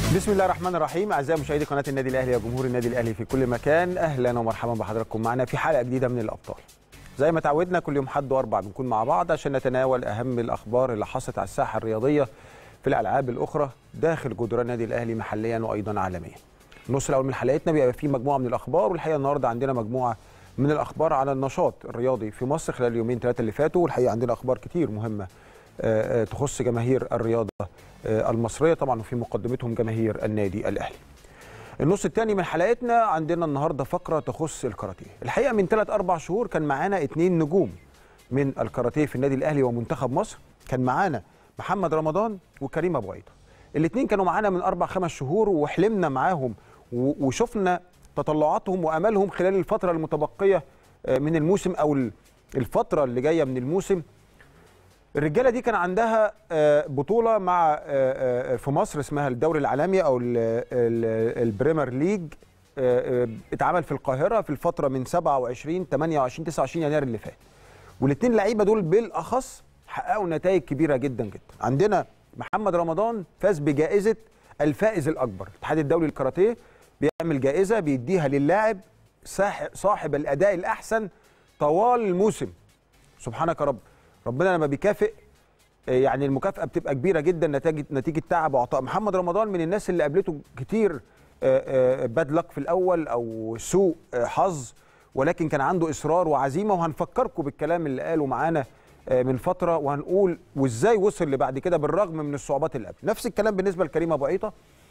بسم الله الرحمن الرحيم اعزائي مشاهدي قناه النادي الاهلي وجمهور النادي الاهلي في كل مكان اهلا ومرحبا بحضراتكم معنا في حلقه جديده من الابطال زي ما تعودنا كل يوم حد واربع بنكون مع بعض عشان نتناول اهم الاخبار اللي حصلت على الساحه الرياضيه في الالعاب الاخرى داخل جدران النادي الاهلي محليا وايضا عالميا النص الاول من حلقتنا بيبقى فيه مجموعه من الاخبار والحقيقه النهارده عندنا مجموعه من الاخبار على النشاط الرياضي في مصر خلال اليومين ثلاثه اللي فاتوا والحقيقه عندنا اخبار كتير مهمه آه، آه، تخص جماهير الرياضه آه، المصريه طبعا وفي مقدمتهم جماهير النادي الاهلي. النص الثاني من حلقتنا عندنا النهارده فقره تخص الكاراتيه. الحقيقه من ثلاث اربع شهور كان معانا اثنين نجوم من الكاراتيه في النادي الاهلي ومنتخب مصر، كان معانا محمد رمضان وكريم ابو عيطه. الاثنين كانوا معانا من اربع خمس شهور وحلمنا معاهم و- وشفنا تطلعاتهم وامالهم خلال الفتره المتبقيه آه، من الموسم او ال- الفتره اللي جايه من الموسم الرجاله دي كان عندها آه، بطوله مع آه، آه، في مصر اسمها الدوري العالمي او ال- ال- البريمير ليج آه، آه، اتعمل في القاهره في الفتره من 27 28 29 يناير اللي فات والاثنين لعيبه دول بالاخص حققوا نتائج كبيره جدا جدا عندنا محمد رمضان فاز بجائزه الفائز الاكبر الاتحاد الدولي للكاراتيه بيعمل جائزه بيديها للاعب ساح- صاحب الاداء الاحسن طوال الموسم سبحانك يا رب ربنا لما بيكافئ آه، يعني المكافاه بتبقى كبيره جدا نتيجه نتيجه تعب وعطاء محمد رمضان من الناس اللي قابلته كتير باد لك في الاول او سوء آه، حظ ولكن كان عنده اصرار وعزيمه وهنفكركم بالكلام اللي قاله معانا آه، من فتره وهنقول وازاي وصل لبعد كده بالرغم من الصعوبات اللي قبل نفس الكلام بالنسبه لكريم ابو عيطه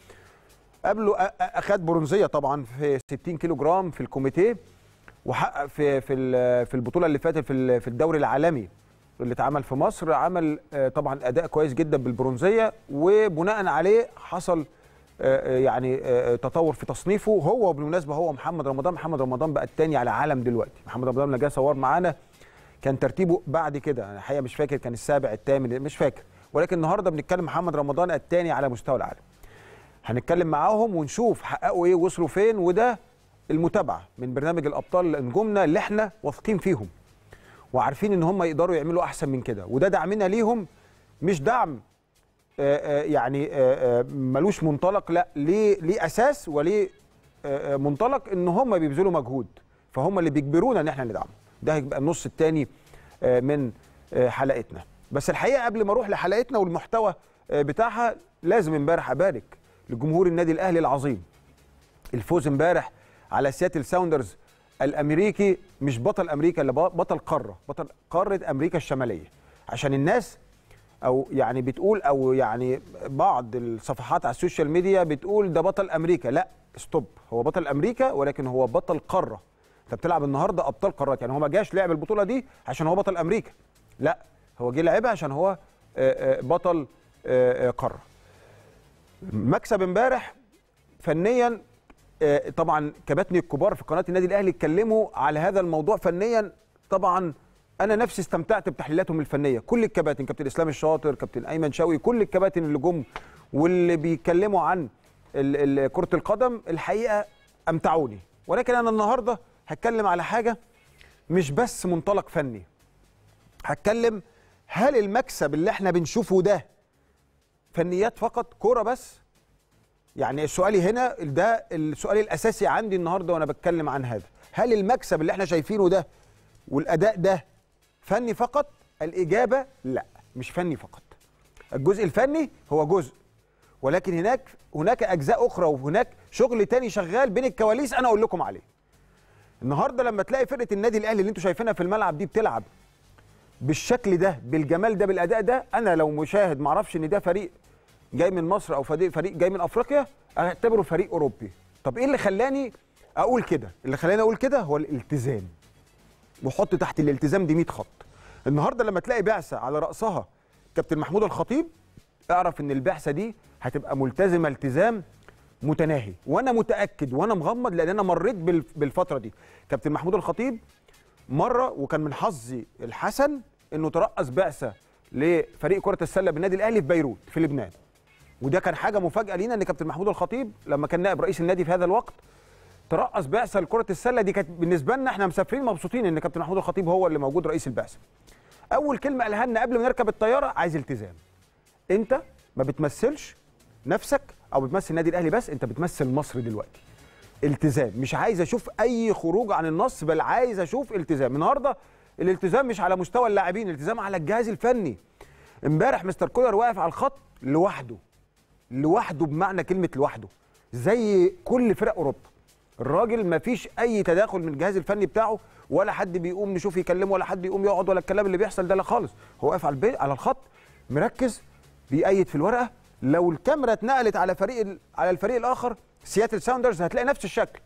قبله أ- أ- اخد برونزيه طبعا في 60 كيلو جرام في الكوميتيه وحقق في في ال- في البطوله اللي فاتت في ال- في الدوري العالمي اللي اتعمل في مصر عمل آه، طبعا اداء كويس جدا بالبرونزيه وبناء عليه حصل آه، آه، يعني آه، تطور في تصنيفه هو بالمناسبه هو محمد رمضان محمد رمضان بقى الثاني على العالم دلوقتي محمد رمضان لما جه صور معانا كان ترتيبه بعد كده انا الحقيقه مش فاكر كان السابع الثامن مش فاكر ولكن النهارده بنتكلم محمد رمضان الثاني على مستوى العالم هنتكلم معاهم ونشوف حققوا ايه وصلوا فين وده المتابعه من برنامج الابطال نجومنا اللي احنا واثقين فيهم وعارفين ان هم يقدروا يعملوا احسن من كده وده دعمنا ليهم مش دعم آه، آه، يعني آه، آه، ملوش منطلق لا ليه ليه اساس وليه آه، آه، منطلق ان هم بيبذلوا مجهود فهم اللي بيجبرونا ان احنا ندعم ده هيبقى النص الثاني من آه، حلقتنا بس الحقيقه قبل ما اروح لحلقتنا والمحتوى آه، بتاعها لازم امبارح ابارك لجمهور النادي الاهلي العظيم الفوز امبارح على سياتل ساوندرز الامريكي مش بطل امريكا اللي بطل قاره بطل قاره امريكا الشماليه عشان الناس او يعني بتقول او يعني بعض الصفحات على السوشيال ميديا بتقول ده بطل امريكا لا ستوب هو بطل امريكا ولكن هو بطل قاره انت بتلعب النهارده ابطال قارات يعني هو ما جاش لعب البطوله دي عشان هو بطل امريكا لا هو جه لعبها عشان هو آه، آه، بطل آه، آه، قاره مكسب امبارح فنيا آه، طبعا كباتني الكبار في قناه النادي الاهلي اتكلموا على هذا الموضوع فنيا طبعا انا نفسي استمتعت بتحليلاتهم الفنيه كل الكباتن كابتن اسلام الشاطر كابتن ايمن شوقي كل الكباتن اللي جم واللي بيتكلموا عن ال- ال- كره القدم الحقيقه امتعوني ولكن انا النهارده هتكلم على حاجه مش بس منطلق فني هتكلم هل المكسب اللي احنا بنشوفه ده فنيات فقط كوره بس يعني سؤالي هنا ده السؤال الاساسي عندي النهارده وانا بتكلم عن هذا هل المكسب اللي احنا شايفينه ده والاداء ده فني فقط الاجابه لا مش فني فقط الجزء الفني هو جزء ولكن هناك هناك اجزاء اخرى وهناك شغل تاني شغال بين الكواليس انا اقول لكم عليه النهارده لما تلاقي فرقه النادي الاهلي اللي انتوا شايفينها في الملعب دي بتلعب بالشكل ده بالجمال ده بالاداء ده انا لو مشاهد ما اعرفش ان ده فريق جاي من مصر او فريق فريق جاي من افريقيا اعتبره فريق اوروبي طب ايه اللي خلاني اقول كده اللي خلاني اقول كده هو الالتزام وحط تحت الالتزام دي 100 خط النهارده لما تلاقي بعثه على راسها كابتن محمود الخطيب اعرف ان البعثه دي هتبقى ملتزمه التزام متناهي وانا متاكد وانا مغمض لان انا مريت بال- بالفتره دي كابتن محمود الخطيب مره وكان من حظي الحسن انه ترأس بعثه لفريق كره السله بالنادي الاهلي في بيروت في لبنان وده كان حاجه مفاجاه لينا ان كابتن محمود الخطيب لما كان نائب رئيس النادي في هذا الوقت ترأس بعثه لكره السله دي كانت بالنسبه لنا احنا مسافرين مبسوطين ان كابتن محمود الخطيب هو اللي موجود رئيس البعثه اول كلمه قالها لنا قبل ما نركب الطياره عايز التزام انت ما بتمثلش نفسك او بتمثل النادي الاهلي بس انت بتمثل مصر دلوقتي التزام مش عايز اشوف اي خروج عن النص بل عايز اشوف التزام النهارده الالتزام مش على مستوى اللاعبين الالتزام على الجهاز الفني امبارح مستر كولر واقف على الخط لوحده لوحده بمعنى كلمه لوحده زي كل فرق اوروبا الراجل ما فيش اي تداخل من الجهاز الفني بتاعه ولا حد بيقوم نشوف يكلمه ولا حد يقوم يقعد ولا الكلام اللي بيحصل ده لا خالص هو واقف على البي... على الخط مركز بيأيد في الورقه لو الكاميرا اتنقلت على فريق ال... على الفريق الاخر سياتل ساوندرز هتلاقي نفس الشكل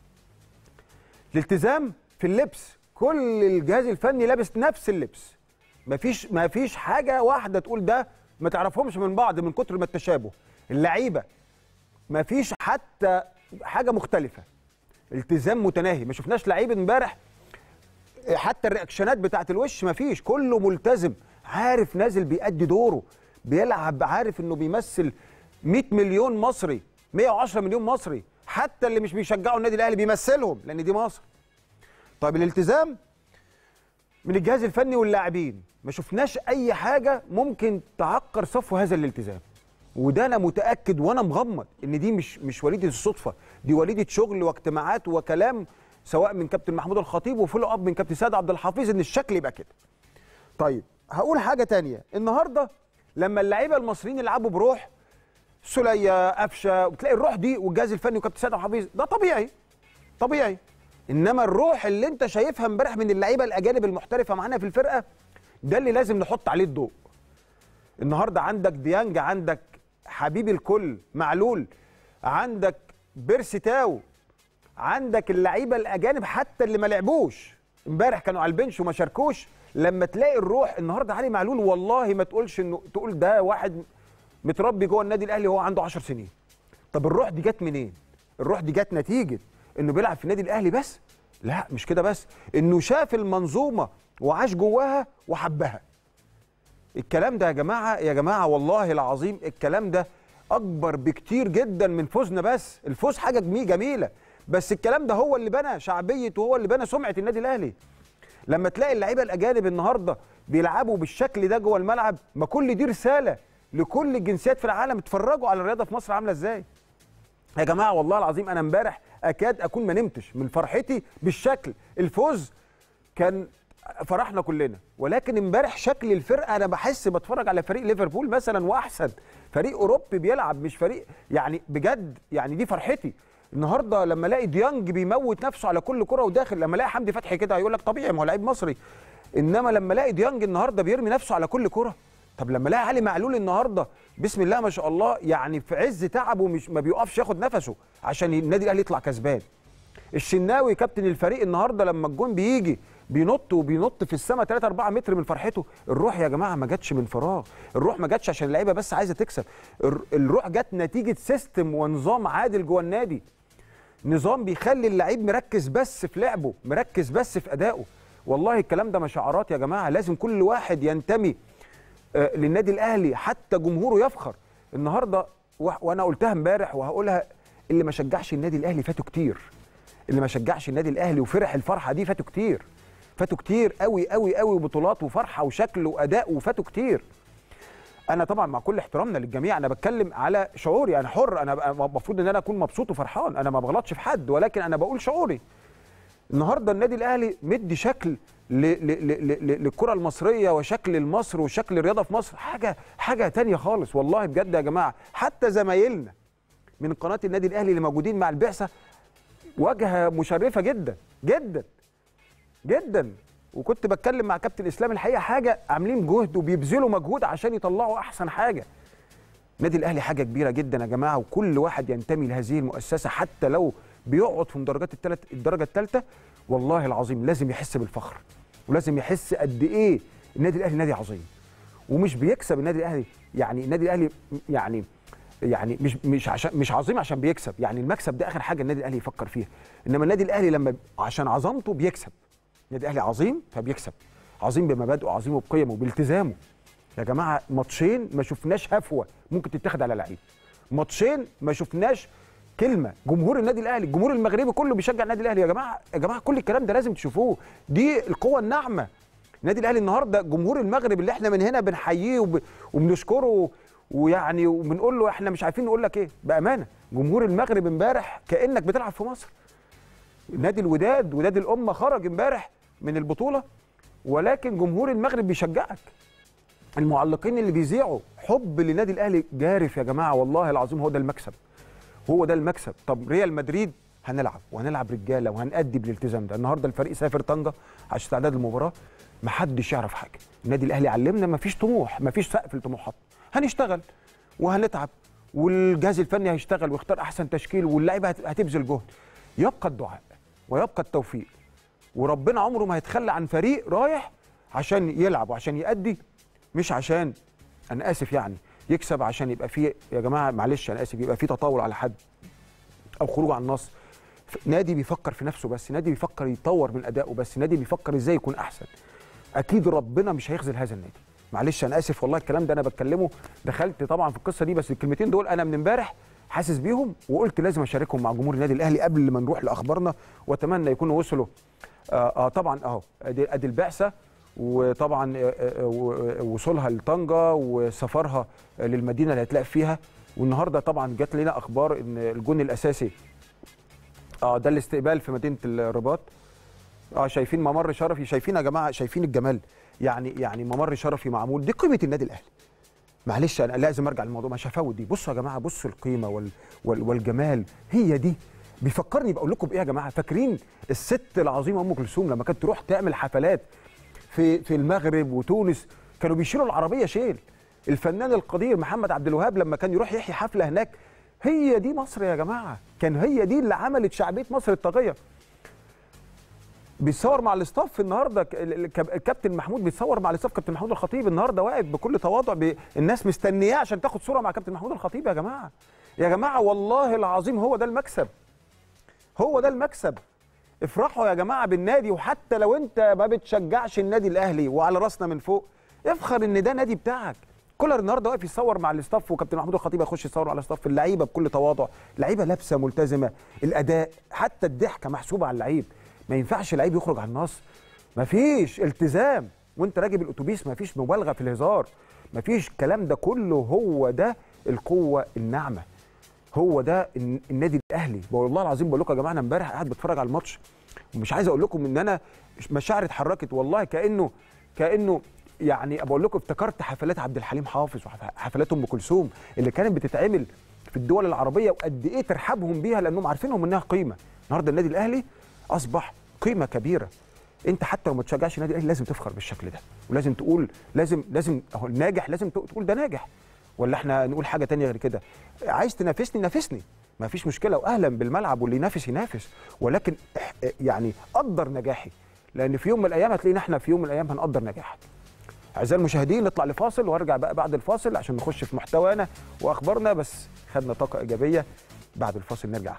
الالتزام في اللبس كل الجهاز الفني لابس نفس اللبس مفيش مفيش حاجه واحده تقول ده ما تعرفهمش من بعض من كتر ما التشابه اللعيبه مفيش حتى حاجه مختلفه التزام متناهي ما شفناش لعيب امبارح حتى الرياكشنات بتاعت الوش مفيش كله ملتزم عارف نازل بيأدي دوره بيلعب عارف انه بيمثل 100 مليون مصري 110 مليون مصري حتى اللي مش بيشجعوا النادي الاهلي بيمثلهم لان دي مصر طيب الالتزام من الجهاز الفني واللاعبين ما شفناش اي حاجه ممكن تعكر صفو هذا الالتزام وده انا متاكد وانا مغمض ان دي مش مش وليده الصدفه دي وليده شغل واجتماعات وكلام سواء من كابتن محمود الخطيب وفولو اب من كابتن سيد عبد الحفيظ ان الشكل يبقى كده طيب هقول حاجه تانية النهارده لما اللعيبه المصريين يلعبوا بروح سلية قفشه وتلاقي الروح دي والجهاز الفني وكابتن سيد عبد الحفيظ ده طبيعي طبيعي انما الروح اللي انت شايفها امبارح من اللعيبه الاجانب المحترفه معانا في الفرقه ده اللي لازم نحط عليه الضوء النهارده عندك ديانج عندك حبيب الكل معلول عندك بيرسي تاو عندك اللعيبه الاجانب حتى اللي ما لعبوش امبارح كانوا على البنش وما شاركوش لما تلاقي الروح النهارده علي معلول والله ما تقولش انه تقول ده واحد متربي جوه النادي الاهلي وهو عنده 10 سنين طب الروح دي جت منين الروح دي جت نتيجه انه بيلعب في النادي الاهلي بس لا مش كده بس انه شاف المنظومه وعاش جواها وحبها الكلام ده يا جماعه يا جماعه والله العظيم الكلام ده اكبر بكتير جدا من فوزنا بس الفوز حاجه جميله بس الكلام ده هو اللي بنى شعبيه وهو اللي بنى سمعه النادي الاهلي لما تلاقي اللعيبه الاجانب النهارده بيلعبوا بالشكل ده جوه الملعب ما كل دي رساله لكل الجنسيات في العالم اتفرجوا على الرياضه في مصر عامله ازاي يا جماعه والله العظيم انا امبارح اكاد اكون ما نمتش من فرحتي بالشكل الفوز كان فرحنا كلنا ولكن امبارح شكل الفرقه انا بحس بتفرج على فريق ليفربول مثلا واحسن فريق اوروبي بيلعب مش فريق يعني بجد يعني دي فرحتي النهارده لما الاقي ديانج بيموت نفسه على كل كره وداخل لما الاقي حمدي فتحي كده هيقول لك طبيعي ما هو لعيب مصري انما لما الاقي ديانج النهارده بيرمي نفسه على كل كره طب لما الاقي علي معلول النهارده بسم الله ما شاء الله يعني في عز تعبه مش ما بيوقفش ياخد نفسه عشان النادي الاهلي يطلع كسبان الشناوي كابتن الفريق النهارده لما الجون بيجي بينط وبينط في السماء 3 4 متر من فرحته الروح يا جماعه ما جاتش من فراغ الروح ما جاتش عشان اللعيبه بس عايزه تكسب الروح جت نتيجه سيستم ونظام عادل جوه النادي نظام بيخلي اللعيب مركز بس في لعبه مركز بس في ادائه والله الكلام ده مش شعارات يا جماعه لازم كل واحد ينتمي آه للنادي الاهلي حتى جمهوره يفخر النهارده وانا قلتها امبارح وهقولها اللي ما شجعش النادي الاهلي فاتوا كتير اللي ما شجعش النادي الاهلي وفرح الفرحه دي فاتوا كتير فاتوا كتير قوي قوي قوي وبطولات وفرحه وشكل واداء وفاتوا كتير انا طبعا مع كل احترامنا للجميع انا بتكلم على شعوري انا حر انا المفروض ان انا اكون مبسوط وفرحان انا ما بغلطش في حد ولكن انا بقول شعوري النهارده النادي الاهلي مدي شكل للكره المصريه وشكل مصر وشكل الرياضه في مصر حاجه حاجه تانية خالص والله بجد يا جماعه حتى زمايلنا من قناه النادي الاهلي اللي موجودين مع البعثه واجهه مشرفه جدا جدا جدا وكنت بتكلم مع كابتن اسلام الحقيقه حاجه عاملين جهد وبيبذلوا مجهود عشان يطلعوا احسن حاجه النادي الاهلي حاجه كبيره جدا يا جماعه وكل واحد ينتمي لهذه المؤسسه حتى لو بيقعد في مدرجات الثلاث الدرجه الثالثه والله العظيم لازم يحس بالفخر ولازم يحس قد ايه النادي الاهلي نادي عظيم ومش بيكسب النادي الاهلي يعني النادي الاهلي يعني يعني مش مش عشان مش عظيم عشان بيكسب يعني المكسب ده اخر حاجه النادي الاهلي يفكر فيها انما النادي الاهلي لما عشان عظمته بيكسب النادي الاهلي عظيم فبيكسب عظيم بمبادئه عظيم بقيمه بالتزامه يا جماعه ماتشين ما شفناش هفوه ممكن تتاخد على لعيب ماتشين ما شفناش كلمه جمهور النادي الاهلي الجمهور المغربي كله بيشجع النادي الاهلي يا جماعه يا جماعه كل الكلام ده لازم تشوفوه دي القوه الناعمه النادي الاهلي النهارده جمهور المغرب اللي احنا من هنا بنحييه وب... وبنشكره ويعني وبنقول له احنا مش عارفين نقول لك ايه بامانه جمهور المغرب امبارح كانك بتلعب في مصر نادي الوداد وداد الامه خرج امبارح من البطوله ولكن جمهور المغرب بيشجعك المعلقين اللي بيذيعوا حب لنادي الاهلي جارف يا جماعه والله العظيم هو ده المكسب هو ده المكسب طب ريال مدريد هنلعب وهنلعب رجاله وهنأدي بالالتزام ده النهارده الفريق سافر طنجه عشان استعداد المباراه محدش يعرف حاجه النادي الاهلي علمنا مفيش طموح مفيش سقف لطموحات هنشتغل وهنتعب والجهاز الفني هيشتغل ويختار احسن تشكيل واللعيبه هت- هتبذل جهد يبقى الدعاء ويبقى التوفيق وربنا عمره ما هيتخلى عن فريق رايح عشان يلعب وعشان يأدي مش عشان انا اسف يعني يكسب عشان يبقى فيه يا جماعه معلش انا اسف يبقى فيه تطاول على حد او خروج عن النص ف- نادي بيفكر في نفسه بس نادي بيفكر يطور من ادائه بس نادي بيفكر ازاي يكون احسن اكيد ربنا مش هيخذل هذا النادي معلش انا اسف والله الكلام ده انا بتكلمه دخلت طبعا في القصه دي بس الكلمتين دول انا من امبارح حاسس بيهم وقلت لازم اشاركهم مع جمهور النادي الاهلي قبل ما نروح لاخبارنا واتمنى يكونوا وصلوا آه, اه طبعا اهو ادي ادي البعثه وطبعا آه، آه، و- وصولها لطنجه وسفرها للمدينه اللي هتلاقي فيها والنهارده طبعا جات لنا اخبار ان الجون الاساسي اه ده الاستقبال في مدينه الرباط اه شايفين ممر شرفي شايفين يا جماعه شايفين الجمال يعني يعني ممر شرفي معمول دي قيمه النادي الاهلي معلش انا لازم ارجع للموضوع مش هفوت دي بصوا يا جماعه بصوا القيمه وال وال والجمال هي دي بيفكرني بقول لكم بايه يا جماعه فاكرين الست العظيمه ام كلثوم لما كانت تروح تعمل حفلات في في المغرب وتونس كانوا بيشيلوا العربيه شيل الفنان القدير محمد عبد الوهاب لما كان يروح يحيي حفله هناك هي دي مصر يا جماعه كان هي دي اللي عملت شعبيه مصر الطاغيه بيتصور مع الاستاف النهارده ك- ال- ال- الكابتن محمود بيتصور مع الاستاف كابتن محمود الخطيب النهارده واقف بكل تواضع بي... الناس مستنياه عشان تاخد صوره مع كابتن محمود الخطيب يا جماعه يا جماعه والله العظيم هو ده المكسب هو ده المكسب افرحوا يا جماعه بالنادي وحتى لو انت ما بتشجعش النادي الاهلي وعلى راسنا من فوق افخر ان ده نادي بتاعك كولر النهارده واقف يتصور مع الاستاف وكابتن محمود الخطيب يخش يتصور على الاستاف اللعيبه بكل تواضع لعيبه لابسه ملتزمه الاداء حتى الضحكه محسوبه على اللعيب ما ينفعش لعيب يخرج على النص مفيش التزام وانت راكب الاتوبيس مفيش مبالغه في الهزار مفيش الكلام ده كله هو ده القوه الناعمه هو ده الن- النادي الاهلي والله العظيم بقول لكم يا جماعه انا امبارح قاعد بتفرج على الماتش ومش عايز اقول لكم ان انا مشاعري اتحركت والله كانه كانه يعني بقول لكم افتكرت حفلات عبد الحليم حافظ وحفلات ام كلثوم اللي كانت بتتعمل في الدول العربيه وقد ايه ترحبهم بيها لانهم عارفينهم انها قيمه النهارده النادي الاهلي اصبح قيمه كبيره انت حتى لو ما تشجعش النادي الاهلي لازم تفخر بالشكل ده ولازم تقول لازم لازم اهو الناجح لازم تقول ده ناجح ولا احنا نقول حاجه تانية غير كده عايز تنافسني نافسني ما فيش مشكله واهلا بالملعب واللي ينافس ينافس ولكن اح- يعني قدر نجاحي لان في يوم من الايام هتلاقينا احنا في يوم من الايام هنقدر نجاحك اعزائي المشاهدين نطلع لفاصل وارجع بقى بعد الفاصل عشان نخش في محتوانا واخبارنا بس خدنا طاقه ايجابيه بعد الفاصل نرجع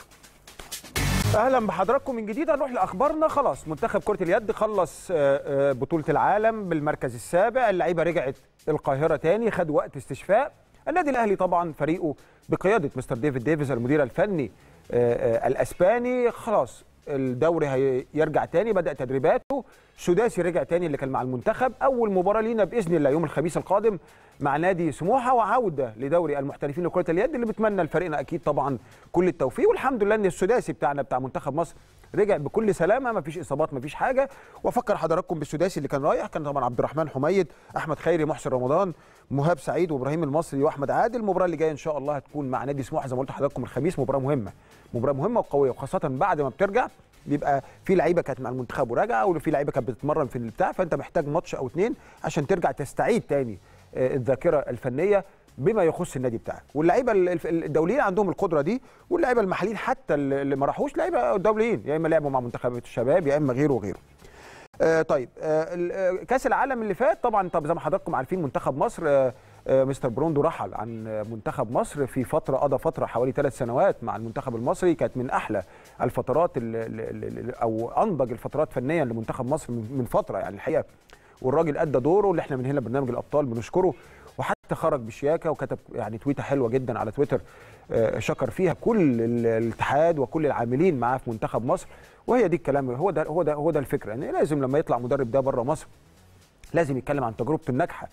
اهلا بحضراتكم من جديد هنروح لاخبارنا خلاص منتخب كره اليد خلص آه، آه، بطوله العالم بالمركز السابع اللعيبه رجعت القاهره تاني خد وقت استشفاء النادي الاهلي طبعا فريقه بقياده مستر ديفيد ديفيز المدير الفني آه، آه، الاسباني خلاص الدوري هيرجع تاني بدا تدريباته سداسي رجع تاني اللي كان مع المنتخب اول مباراه لينا باذن الله يوم الخميس القادم مع نادي سموحه وعوده لدوري المحترفين لكره اليد اللي بتمنى لفريقنا اكيد طبعا كل التوفيق والحمد لله ان السداسي بتاعنا بتاع منتخب مصر رجع بكل سلامه ما فيش اصابات ما فيش حاجه وافكر حضراتكم بالسداسي اللي كان رايح كان طبعا عبد الرحمن حميد احمد خيري محسن رمضان مهاب سعيد وابراهيم المصري واحمد عادل المباراه اللي جايه ان شاء الله هتكون مع نادي سموحه زي ما قلت لحضراتكم الخميس مباراه مهمه مباراه مهمه وقويه وخاصه بعد ما بترجع بيبقى في لعيبه كانت مع المنتخب وراجعه وفي لعيبه كانت بتتمرن في البتاع فانت محتاج ماتش او اتنين عشان ترجع تستعيد تاني آه، الذاكره الفنيه بما يخص النادي بتاعك واللعيبه ال- الف- الدوليين عندهم القدره دي واللعيبه المحليين حتى اللي اللي ما راحوش لعيبه دوليين يا اما لعبوا مع منتخبات الشباب يا اما غيره وغيره آه طيب آه ال- آه، كاس العالم اللي فات طبعا طب زي ما حضراتكم عارفين منتخب مصر آه آه مستر بروندو رحل عن آه، منتخب مصر في فتره قضى فتره حوالي ثلاث سنوات مع المنتخب المصري كانت من احلى الفترات ال- ال- ال- او انضج الفترات فنيا لمنتخب مصر من من فتره يعني الحقيقه والراجل ادى دوره اللي احنا من هنا برنامج الابطال بنشكره وحتى خرج بشياكه وكتب يعني تويته حلوه جدا على تويتر آه، شكر فيها كل ال- الاتحاد وكل العاملين معاه في منتخب مصر وهي دي الكلام هو ده هو ده هو ده الفكره ان لازم لما يطلع مدرب ده بره مصر لازم يتكلم عن تجربته الناجحه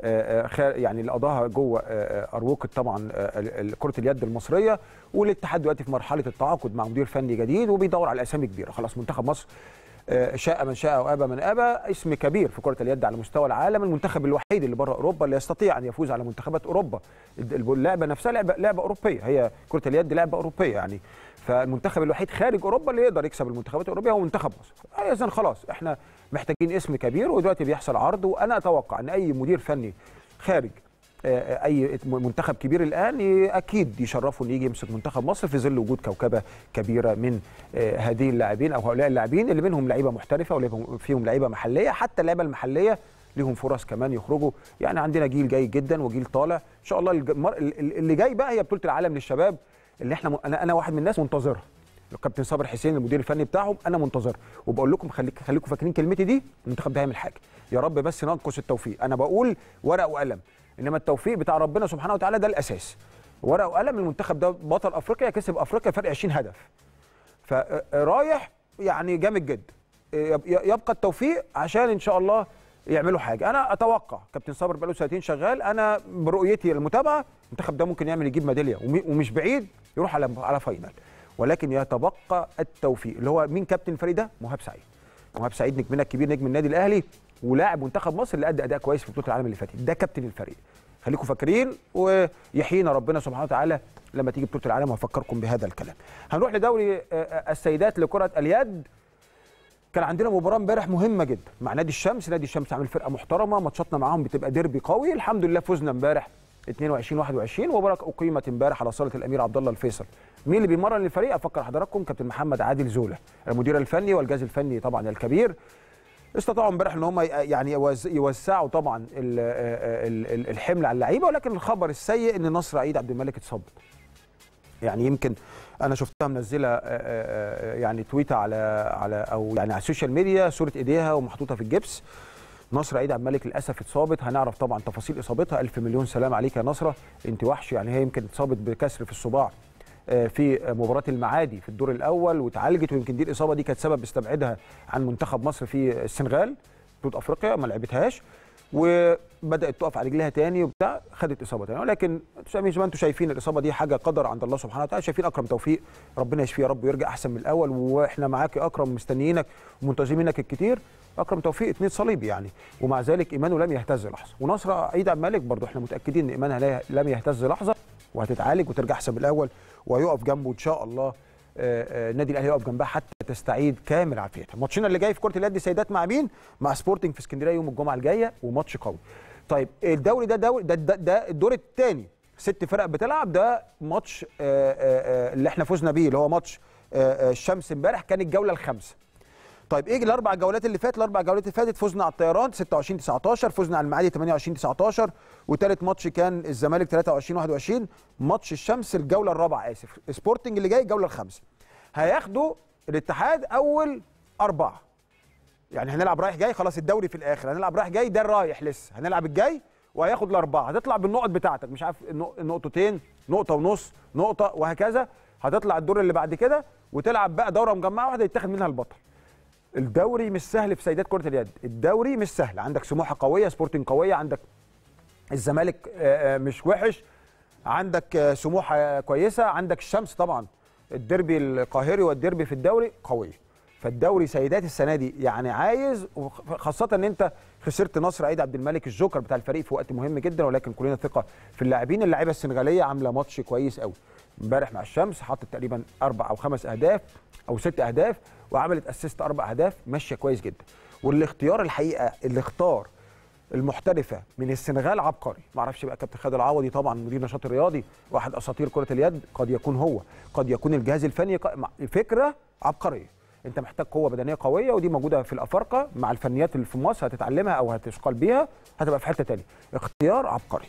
آه، خ- يعني اللي قضاها جوه آه، آه، اروقه طبعا آه، ال- ال- كره اليد المصريه والاتحاد دلوقتي في مرحله التعاقد مع مدير فني جديد وبيدور على اسامي كبيره خلاص منتخب مصر آه، شاء من شاء وابى من ابى اسم كبير في كره اليد على مستوى العالم المنتخب الوحيد اللي بره اوروبا اللي يستطيع ان يفوز على منتخبات اوروبا اللعبه نفسها لعبه لعبه اوروبيه هي كره اليد لعبه اوروبيه يعني فالمنتخب الوحيد خارج اوروبا اللي يقدر يكسب المنتخبات الاوروبيه هو منتخب مصر اذا خلاص احنا محتاجين اسم كبير ودلوقتي بيحصل عرض وانا اتوقع ان اي مدير فني خارج آه، اي منتخب كبير الان ي- اكيد يشرفه ان يجي يمسك منتخب مصر في ظل وجود كوكبه كبيره من آه، هذه اللاعبين او هؤلاء اللاعبين اللي منهم لعيبه محترفه وفيهم لعيبه محليه حتى اللعيبه المحليه ليهم فرص كمان يخرجوا يعني عندنا جيل جيد جدا وجيل طالع ان شاء الله الج- المر- ال- ال- اللي جاي بقى هي بطوله العالم للشباب اللي احنا م- انا انا واحد من الناس منتظرها الكابتن صابر حسين المدير الفني بتاعهم انا منتظر وبقول لكم خليك خليكم فاكرين كلمتي دي المنتخب ده هيعمل حاجه يا رب بس ننقص التوفيق انا بقول ورق وقلم انما التوفيق بتاع ربنا سبحانه وتعالى ده الاساس ورق وقلم المنتخب ده بطل افريقيا كسب افريقيا فرق 20 هدف فرايح يعني جامد جدا يب- يبقى التوفيق عشان ان شاء الله يعملوا حاجه انا اتوقع كابتن صابر بقاله سنتين شغال انا برؤيتي المتابعه المنتخب ده ممكن يعمل يجيب ميداليه وم- ومش بعيد يروح على على فاينل ولكن يتبقى التوفيق اللي هو مين كابتن الفريق ده مهاب سعيد مهاب سعيد نجمنا الكبير نجم النادي الاهلي ولاعب منتخب مصر اللي ادى اداء كويس في بطوله العالم اللي فاتت ده كابتن الفريق خليكم فاكرين ويحيينا ربنا سبحانه وتعالى لما تيجي بطوله العالم وهفكركم بهذا الكلام هنروح لدوري آه، آه، السيدات لكره اليد كان عندنا مباراه امبارح مهمه جدا مع نادي الشمس نادي الشمس عامل فرقه محترمه ماتشاتنا معاهم بتبقى ديربي قوي الحمد لله فزنا امبارح 22 21 ومباراه اقيمت امبارح على صاله الامير عبد الله الفيصل مين اللي بيمرن الفريق افكر حضراتكم كابتن محمد عادل زوله المدير الفني والجهاز الفني طبعا الكبير استطاعوا امبارح ان هم يعني يوز- يوسعوا طبعا ال- ال- ال- الحمل على اللعيبه ولكن الخبر السيء ان نصر عيد عبد الملك اتصابت يعني يمكن انا شفتها منزله آه، آه، آه، يعني تويته على على او يعني على السوشيال ميديا صوره ايديها ومحطوطه في الجبس نصر عيد عبد الملك للاسف اتصابت هنعرف طبعا تفاصيل اصابتها الف مليون سلام عليك يا نصره انت وحش يعني هي يمكن اتصابت بكسر في الصباع آه، في مباراه المعادي في الدور الاول واتعالجت ويمكن دي الاصابه دي كانت سبب استبعادها عن منتخب مصر في السنغال بطوله افريقيا ما لعبتهاش وبدات تقف على رجليها تاني وبتاع خدت اصابه تاني ولكن زي ما انتم شايفين الاصابه دي حاجه قدر عند الله سبحانه وتعالى شايفين اكرم توفيق ربنا يشفيه يا رب ويرجع احسن من الاول واحنا معاك يا اكرم مستنيينك ومنتظمينك الكتير اكرم توفيق اتنين صليبي يعني ومع ذلك ايمانه لم يهتز لحظه ونصر عيد عبد الملك برضه احنا متاكدين ان ايمانها لا- لم يهتز لحظه وهتتعالج وترجع احسن من الاول وهيقف جنبه ان شاء الله آه، آه، النادي الاهلي يقف جنبها حتى تستعيد كامل عافيتها ماتشنا اللي جاي في كره اليد سيدات مع مين مع سبورتنج في اسكندريه يوم الجمعه الجايه وماتش قوي طيب الدوري ده دوري ده, ده, ده الدور الثاني ست فرق بتلعب ده ماتش آه، آه، آه، اللي احنا فزنا بيه اللي هو ماتش آه، آه، الشمس امبارح كان الجوله الخامسه طيب ايه الاربع جولات اللي فاتت الاربع جولات اللي فاتت فزنا على الطيران 26 19 فزنا على المعادي 28 19 وثالث ماتش كان الزمالك 23 21 ماتش الشمس الجوله الرابعه اسف سبورتنج اللي جاي الجوله الخامسه هياخدوا الاتحاد اول اربعه يعني هنلعب رايح جاي خلاص الدوري في الاخر هنلعب رايح جاي ده الرايح لسه هنلعب الجاي وهياخد الاربعه هتطلع بالنقط بتاعتك مش عارف النق- نقطتين نقطه ونص نقطه وهكذا هتطلع الدور اللي بعد كده وتلعب بقى دوره مجمعه واحده يتاخد منها البطل الدوري مش سهل في سيدات كره اليد الدوري مش سهل عندك سموحه قويه سبورتنج قويه عندك الزمالك آه، آه، مش وحش عندك آه، سموحه آه، كويسه عندك الشمس طبعا الديربي القاهري والديربي في الدوري قويه فالدوري سيدات السنه دي يعني عايز وخ- خاصه ان انت خسرت نصر عيد عبد الملك الجوكر بتاع الفريق في وقت مهم جدا ولكن كلنا ثقه في اللاعبين اللاعيبه السنغاليه عامله ماتش كويس قوي امبارح مع الشمس حطت تقريبا اربع او خمس اهداف او ست اهداف وعملت اسيست اربع اهداف ماشيه كويس جدا والاختيار الحقيقه اللي اختار المحترفه من السنغال عبقري ما اعرفش بقى كابتن خالد العوضي طبعا مدير نشاط رياضي واحد اساطير كره اليد قد يكون هو قد يكون الجهاز الفني ق- مع- فكره عبقريه انت محتاج قوه بدنيه قويه ودي موجوده في الافارقه مع الفنيات اللي في مصر هتتعلمها او هتثقل بيها هتبقى في حته تانية اختيار عبقري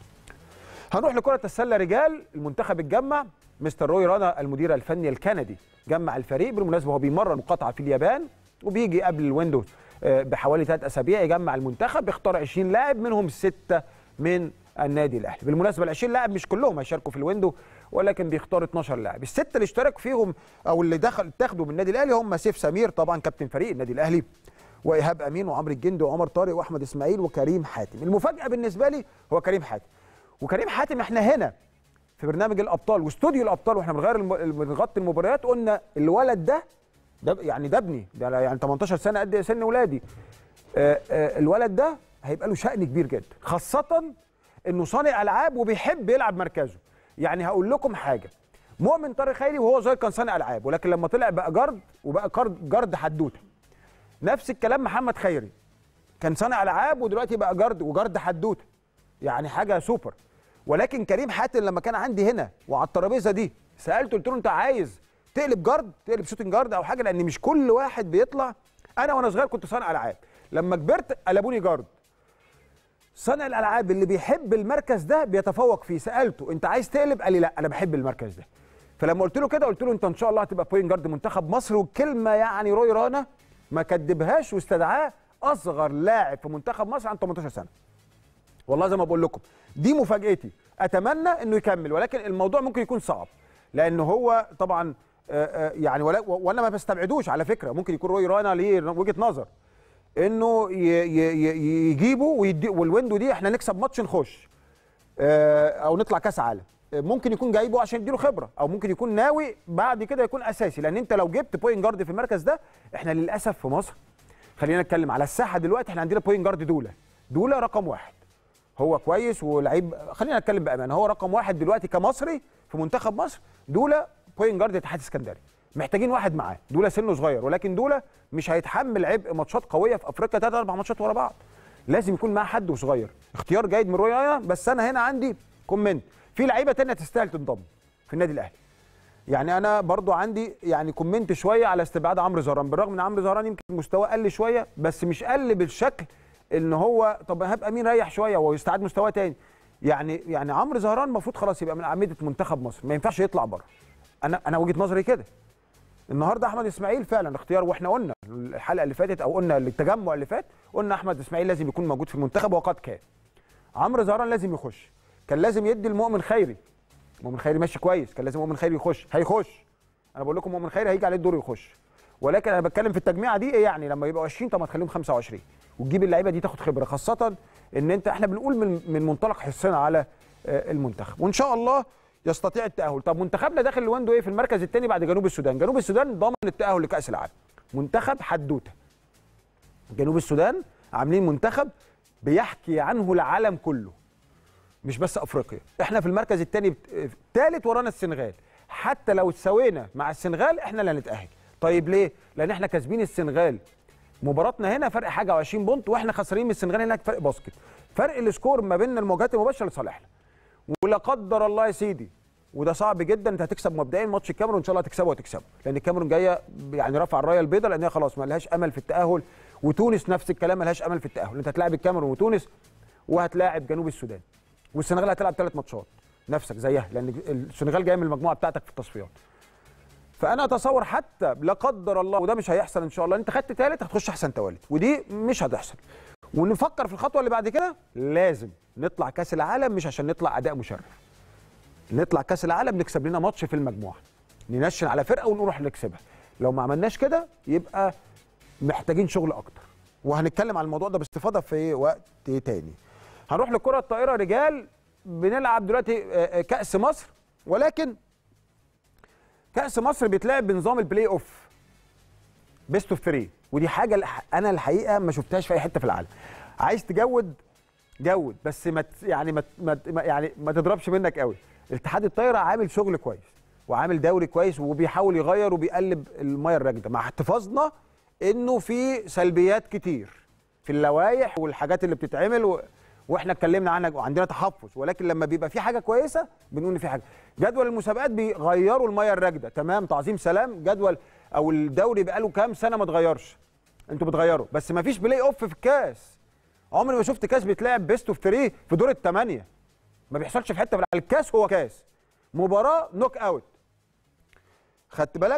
هنروح لكرة السلة رجال المنتخب اتجمع مستر روي رانا المدير الفني الكندي جمع الفريق بالمناسبة هو بيمرن مقاطعة في اليابان وبيجي قبل الويندوز آه، بحوالي ثلاث أسابيع يجمع المنتخب يختار 20 لاعب منهم ستة من النادي الأهلي بالمناسبة ال 20 لاعب مش كلهم هيشاركوا في الويندو ولكن بيختار 12 لاعب الستة اللي اشترك فيهم أو اللي دخل اتاخدوا من النادي الأهلي هم سيف سمير طبعا كابتن فريق النادي الأهلي وايهاب امين وعمرو الجندي وعمر طارق واحمد اسماعيل وكريم حاتم المفاجاه بالنسبه لي هو كريم حاتم وكريم حاتم احنا هنا في برنامج الابطال واستوديو الابطال واحنا بنغير الم... بنغطي المباريات قلنا الولد ده ده يعني ده ابني ده يعني 18 سنه قد سن ولادي آه آه الولد ده هيبقى له شأن كبير جدا خاصه انه صانع العاب وبيحب يلعب مركزه يعني هقول لكم حاجه مؤمن طارق خيري وهو صغير كان صانع العاب ولكن لما طلع بقى جارد وبقى جارد جارد حدوته نفس الكلام محمد خيري كان صانع العاب ودلوقتي بقى جارد وجارد حدوته يعني حاجه سوبر ولكن كريم حاتم لما كان عندي هنا وعلى الترابيزه دي سالته قلت له انت عايز تقلب جارد تقلب شوتنج جارد او حاجه لان مش كل واحد بيطلع انا وانا صغير كنت صانع العاب لما كبرت قلبوني جارد صانع الالعاب اللي بيحب المركز ده بيتفوق فيه سالته انت عايز تقلب قال لي لا انا بحب المركز ده فلما قلت له كده قلت له انت ان شاء الله هتبقى بوينت جارد منتخب مصر والكلمه يعني روي رانا ما كدبهاش واستدعاه اصغر لاعب في منتخب مصر عن 18 سنه والله زي ما بقول لكم دي مفاجاتي اتمنى انه يكمل ولكن الموضوع ممكن يكون صعب لان هو طبعا يعني ولا وانا ما بستبعدوش على فكره ممكن يكون روي رانا ليه وجهه نظر انه يجيبه ويدي والويندو دي احنا نكسب ماتش نخش او نطلع كاس عالم ممكن يكون جايبه عشان يديله خبره او ممكن يكون ناوي بعد كده يكون اساسي لان انت لو جبت بوينت جارد في المركز ده احنا للاسف في مصر خلينا نتكلم على الساحه دلوقتي احنا عندنا بوينت جارد دوله دوله رقم واحد هو كويس ولعيب خلينا نتكلم بامانه هو رقم واحد دلوقتي كمصري في منتخب مصر دوله بوينت جارد اتحاد اسكندري محتاجين واحد معاه دوله سنه صغير ولكن دوله مش هيتحمل عبء ماتشات قويه في افريقيا ثلاث اربع ماتشات ورا بعض لازم يكون معاه حد وصغير اختيار جيد من رويا بس انا هنا عندي كومنت في لعيبه تانية تستاهل تنضم في النادي الاهلي يعني انا برضو عندي يعني كومنت شويه على استبعاد عمرو زهران بالرغم ان عمرو زهران يمكن مستواه قل شويه بس مش قل بالشكل ان هو طب ايهاب امين ريح شويه ويستعاد مستواه تاني يعني يعني عمرو زهران المفروض خلاص يبقى من اعمده منتخب مصر ما ينفعش يطلع بره انا انا وجهه نظري كده النهارده احمد اسماعيل فعلا اختيار واحنا قلنا الحلقه اللي فاتت او قلنا التجمع اللي فات قلنا احمد اسماعيل لازم يكون موجود في المنتخب وقد كان عمرو زهران لازم يخش كان لازم يدي المؤمن خيري مؤمن خيري ماشي كويس كان لازم مؤمن خيري يخش هيخش انا بقول لكم مؤمن خيري هيجي عليه الدور يخش ولكن انا بتكلم في التجميعه دي ايه يعني لما يبقوا 20 طب ما تخليهم 25 وتجيب اللعيبه دي تاخد خبره خاصه ان انت احنا بنقول من من منطلق حرصنا على المنتخب وان شاء الله يستطيع التاهل طب منتخبنا داخل الواندو ايه في المركز الثاني بعد جنوب السودان جنوب السودان ضامن التاهل لكاس العالم منتخب حدوته جنوب السودان عاملين منتخب بيحكي عنه العالم كله مش بس افريقيا احنا في المركز الثاني ثالث ورانا السنغال حتى لو اتساوينا مع السنغال احنا اللي هنتاهل طيب ليه لان احنا كاسبين السنغال مباراتنا هنا فرق حاجه و20 بونت واحنا خسرانين من السنغال هناك فرق باسكت فرق السكور ما بين المواجهات المباشره لصالحنا ولا قدر الله يا سيدي وده صعب جدا انت هتكسب مبدئيا ماتش الكاميرون ان شاء الله هتكسبه وهتكسبه لان الكاميرون جايه يعني رفع الرايه البيضاء لان هي خلاص ما لهاش امل في التاهل وتونس نفس الكلام ما لهاش امل في التاهل انت هتلاعب الكاميرون وتونس وهتلاعب جنوب السودان والسنغال هتلعب ثلاث ماتشات نفسك زيها لان السنغال جايه من المجموعه بتاعتك في التصفيات فانا اتصور حتى لا قدر الله وده مش هيحصل ان شاء الله انت خدت ثالث هتخش احسن ثوالث ودي مش هتحصل ونفكر في الخطوه اللي بعد كده لازم نطلع كاس العالم مش عشان نطلع اداء مشرف نطلع كاس العالم نكسب لنا ماتش في المجموعه ننشن على فرقه ونروح نكسبها لو ما عملناش كده يبقى محتاجين شغل اكتر وهنتكلم عن الموضوع ده باستفاضه في وقت تاني هنروح للكره الطائره رجال بنلعب دلوقتي كاس مصر ولكن كاس مصر بيتلعب بنظام البلاي اوف بيست اوف 3 ودي حاجه انا الحقيقه ما شفتهاش في اي حته في العالم عايز تجود جود بس ما يعني ما يعني ما تضربش منك قوي اتحاد الطايره عامل شغل كويس وعامل دوري كويس وبيحاول يغير وبيقلب الميه الراكده مع احتفاظنا انه في سلبيات كتير في اللوائح والحاجات اللي بتتعمل و... واحنا اتكلمنا عنها وعندنا تحفظ ولكن لما بيبقى في حاجه كويسه بنقول ان في حاجه جدول المسابقات بيغيروا الميه الراكده تمام تعظيم سلام جدول او الدوري بقاله كام سنه ما اتغيرش انتوا بتغيروا بس ما فيش بلاي اوف في الكاس عمري ما شفت كاس بيتلعب بيست اوف 3 في دور الثمانيه ما بيحصلش في حته الكاس هو كاس مباراه نوك اوت خدت بالك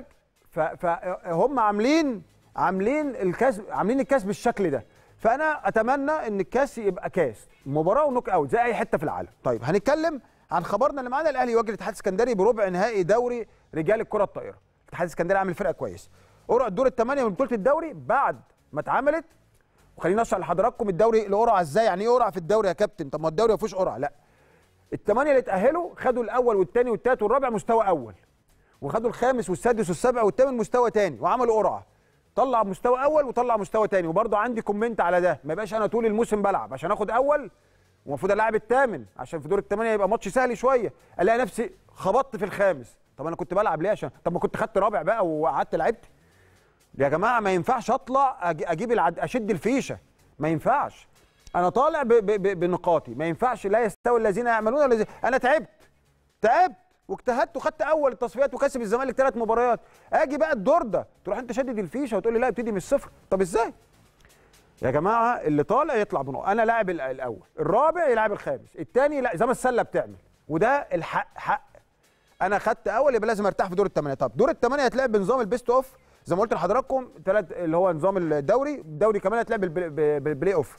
فهم عاملين عاملين الكاس عاملين الكاس بالشكل ده فانا اتمنى ان الكاس يبقى كاس مباراه ونوك اوت زي اي حته في العالم طيب هنتكلم عن خبرنا اللي معانا الاهلي يواجه الاتحاد السكندري بربع نهائي دوري رجال الكره الطائره الاتحاد السكندري عامل فرقه كويس قرعه الدور الثمانيه من بطوله الدوري بعد ما اتعملت وخليني اشرح لحضراتكم الدوري القرعه ازاي يعني ايه قرعه في الدوري يا كابتن طب ما الدوري ما فيهوش قرعه لا الثمانيه اللي اتاهلوا خدوا الاول والثاني والثالث والرابع مستوى اول وخدوا الخامس والسادس والسابع والثامن مستوى ثاني وعملوا قرعه طلع مستوى اول وطلع مستوى ثاني وبرضه عندي كومنت على ده ما يبقاش انا طول الموسم بلعب عشان اخد اول ومفروض العب الثامن عشان في دور الثمانيه يبقى ماتش سهل شويه الاقي نفسي خبطت في الخامس طب انا كنت بلعب ليه عشان طب ما كنت خدت رابع بقى وقعدت لعبت يا جماعه ما ينفعش اطلع اجيب العد... اشد الفيشه ما ينفعش انا طالع ب... ب... ب... بنقاطي ما ينفعش لا يستوي الذين يعملون الذين انا تعبت تعبت واجتهدت وخدت اول التصفيات وكسب الزمالك ثلاث مباريات اجي بقى الدور ده تروح انت شدد الفيشه وتقول لي لا ابتدي من الصفر طب ازاي يا جماعه اللي طالع يطلع بنقطه انا لاعب الاول الرابع يلعب الخامس الثاني لا زي ما السله بتعمل وده الحق حق انا خدت اول يبقى لازم ارتاح في دور الثمانيه طب دور الثمانيه هتلعب بنظام البيست اوف زي ما قلت لحضراتكم ثلاث اللي هو نظام الدوري الدوري كمان هتلعب بالبلاي اوف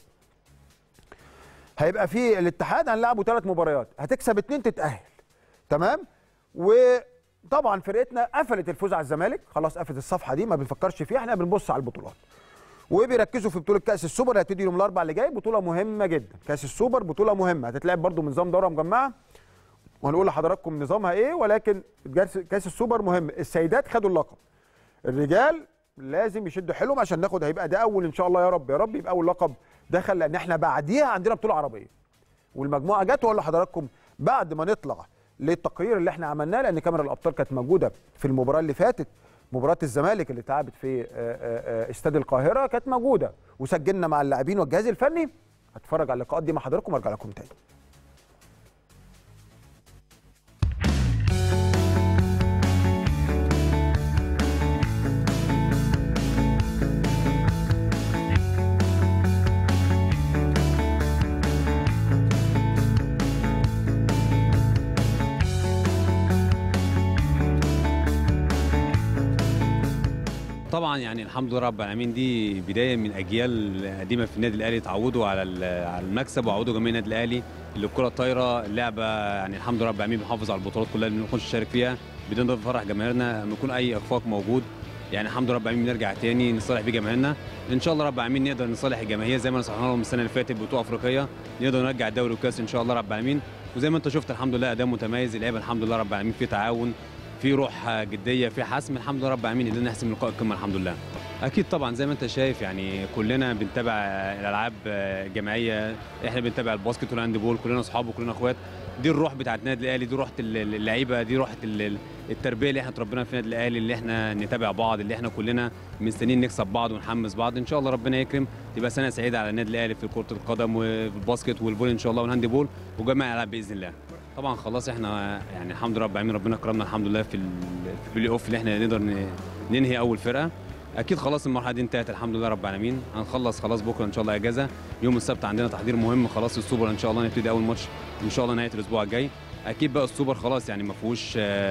هيبقى في الاتحاد هنلعبه ثلاث مباريات هتكسب اثنين تتاهل تمام وطبعا فرقتنا قفلت الفوز على الزمالك خلاص قفلت الصفحه دي ما بنفكرش فيها احنا بنبص على البطولات وبيركزوا في بطوله كاس السوبر اللي هتبتدي يوم الاربعاء اللي جاي بطوله مهمه جدا كاس السوبر بطوله مهمه هتتلعب برده بنظام دوره مجمعه وهنقول لحضراتكم نظامها ايه ولكن كاس السوبر مهم السيدات خدوا اللقب الرجال لازم يشدوا حيلهم عشان ناخد هيبقى ده اول ان شاء الله يا رب يا رب يبقى اول لقب دخل لان احنا بعديها عندنا بطوله عربيه والمجموعه جت واقول لحضراتكم بعد ما نطلع للتقرير اللي احنا عملناه لان كاميرا الابطال كانت موجوده في المباراه اللي فاتت مباراه الزمالك اللي اتلعبت في استاد القاهره كانت موجوده وسجلنا مع اللاعبين والجهاز الفني هتفرج على اللقاءات دي مع حضراتكم وارجع لكم تاني طبعا يعني الحمد لله رب العالمين دي بدايه من اجيال قديمه في النادي الاهلي تعودوا على على المكسب وعودوا جميع النادي الاهلي اللي الكره الطايره اللعبه يعني الحمد لله رب العالمين بنحافظ على البطولات كلها اللي بنخش نشارك فيها بدون نفرح جماهيرنا لما يكون اي اخفاق موجود يعني الحمد لله رب العالمين نرجع تاني نصالح بيه جماهيرنا ان شاء الله رب العالمين نقدر نصالح الجماهير زي ما نصحنا لهم السنه اللي فاتت بطوله افريقيه نقدر نرجع الدوري والكاس ان شاء الله رب العالمين وزي ما انت شفت الحمد لله اداء متميز اللعيبه الحمد لله رب العالمين في تعاون في روح جديه في حسم الحمد لله رب العالمين قدرنا نحسم لقاء القمه الحمد لله اكيد طبعا زي ما انت شايف يعني كلنا بنتابع الالعاب الجماعيه احنا بنتابع الباسكت والهاند بول كلنا اصحاب وكلنا اخوات دي الروح بتاعت النادي الاهلي دي روح اللعيبه دي روح التربيه اللي احنا اتربينا في النادي الاهلي اللي احنا نتابع بعض اللي احنا كلنا مستنيين نكسب بعض ونحمس بعض ان شاء الله ربنا يكرم تبقى سنه سعيده على النادي الاهلي في كره القدم والباسكت والفولي ان شاء الله والهاند بول وجميع الالعاب باذن الله طبعا خلاص احنا يعني الحمد لله رب العالمين ربنا كرمنا الحمد لله في البلاي اوف اللي احنا نقدر ننهي اول فرقه اكيد خلاص المرحله دي انتهت الحمد لله رب العالمين هنخلص خلاص بكره ان شاء الله اجازه يوم السبت عندنا تحضير مهم خلاص السوبر ان شاء الله نبتدي اول ماتش ان شاء الله نهايه الاسبوع الجاي اكيد بقى السوبر خلاص يعني ما فيهوش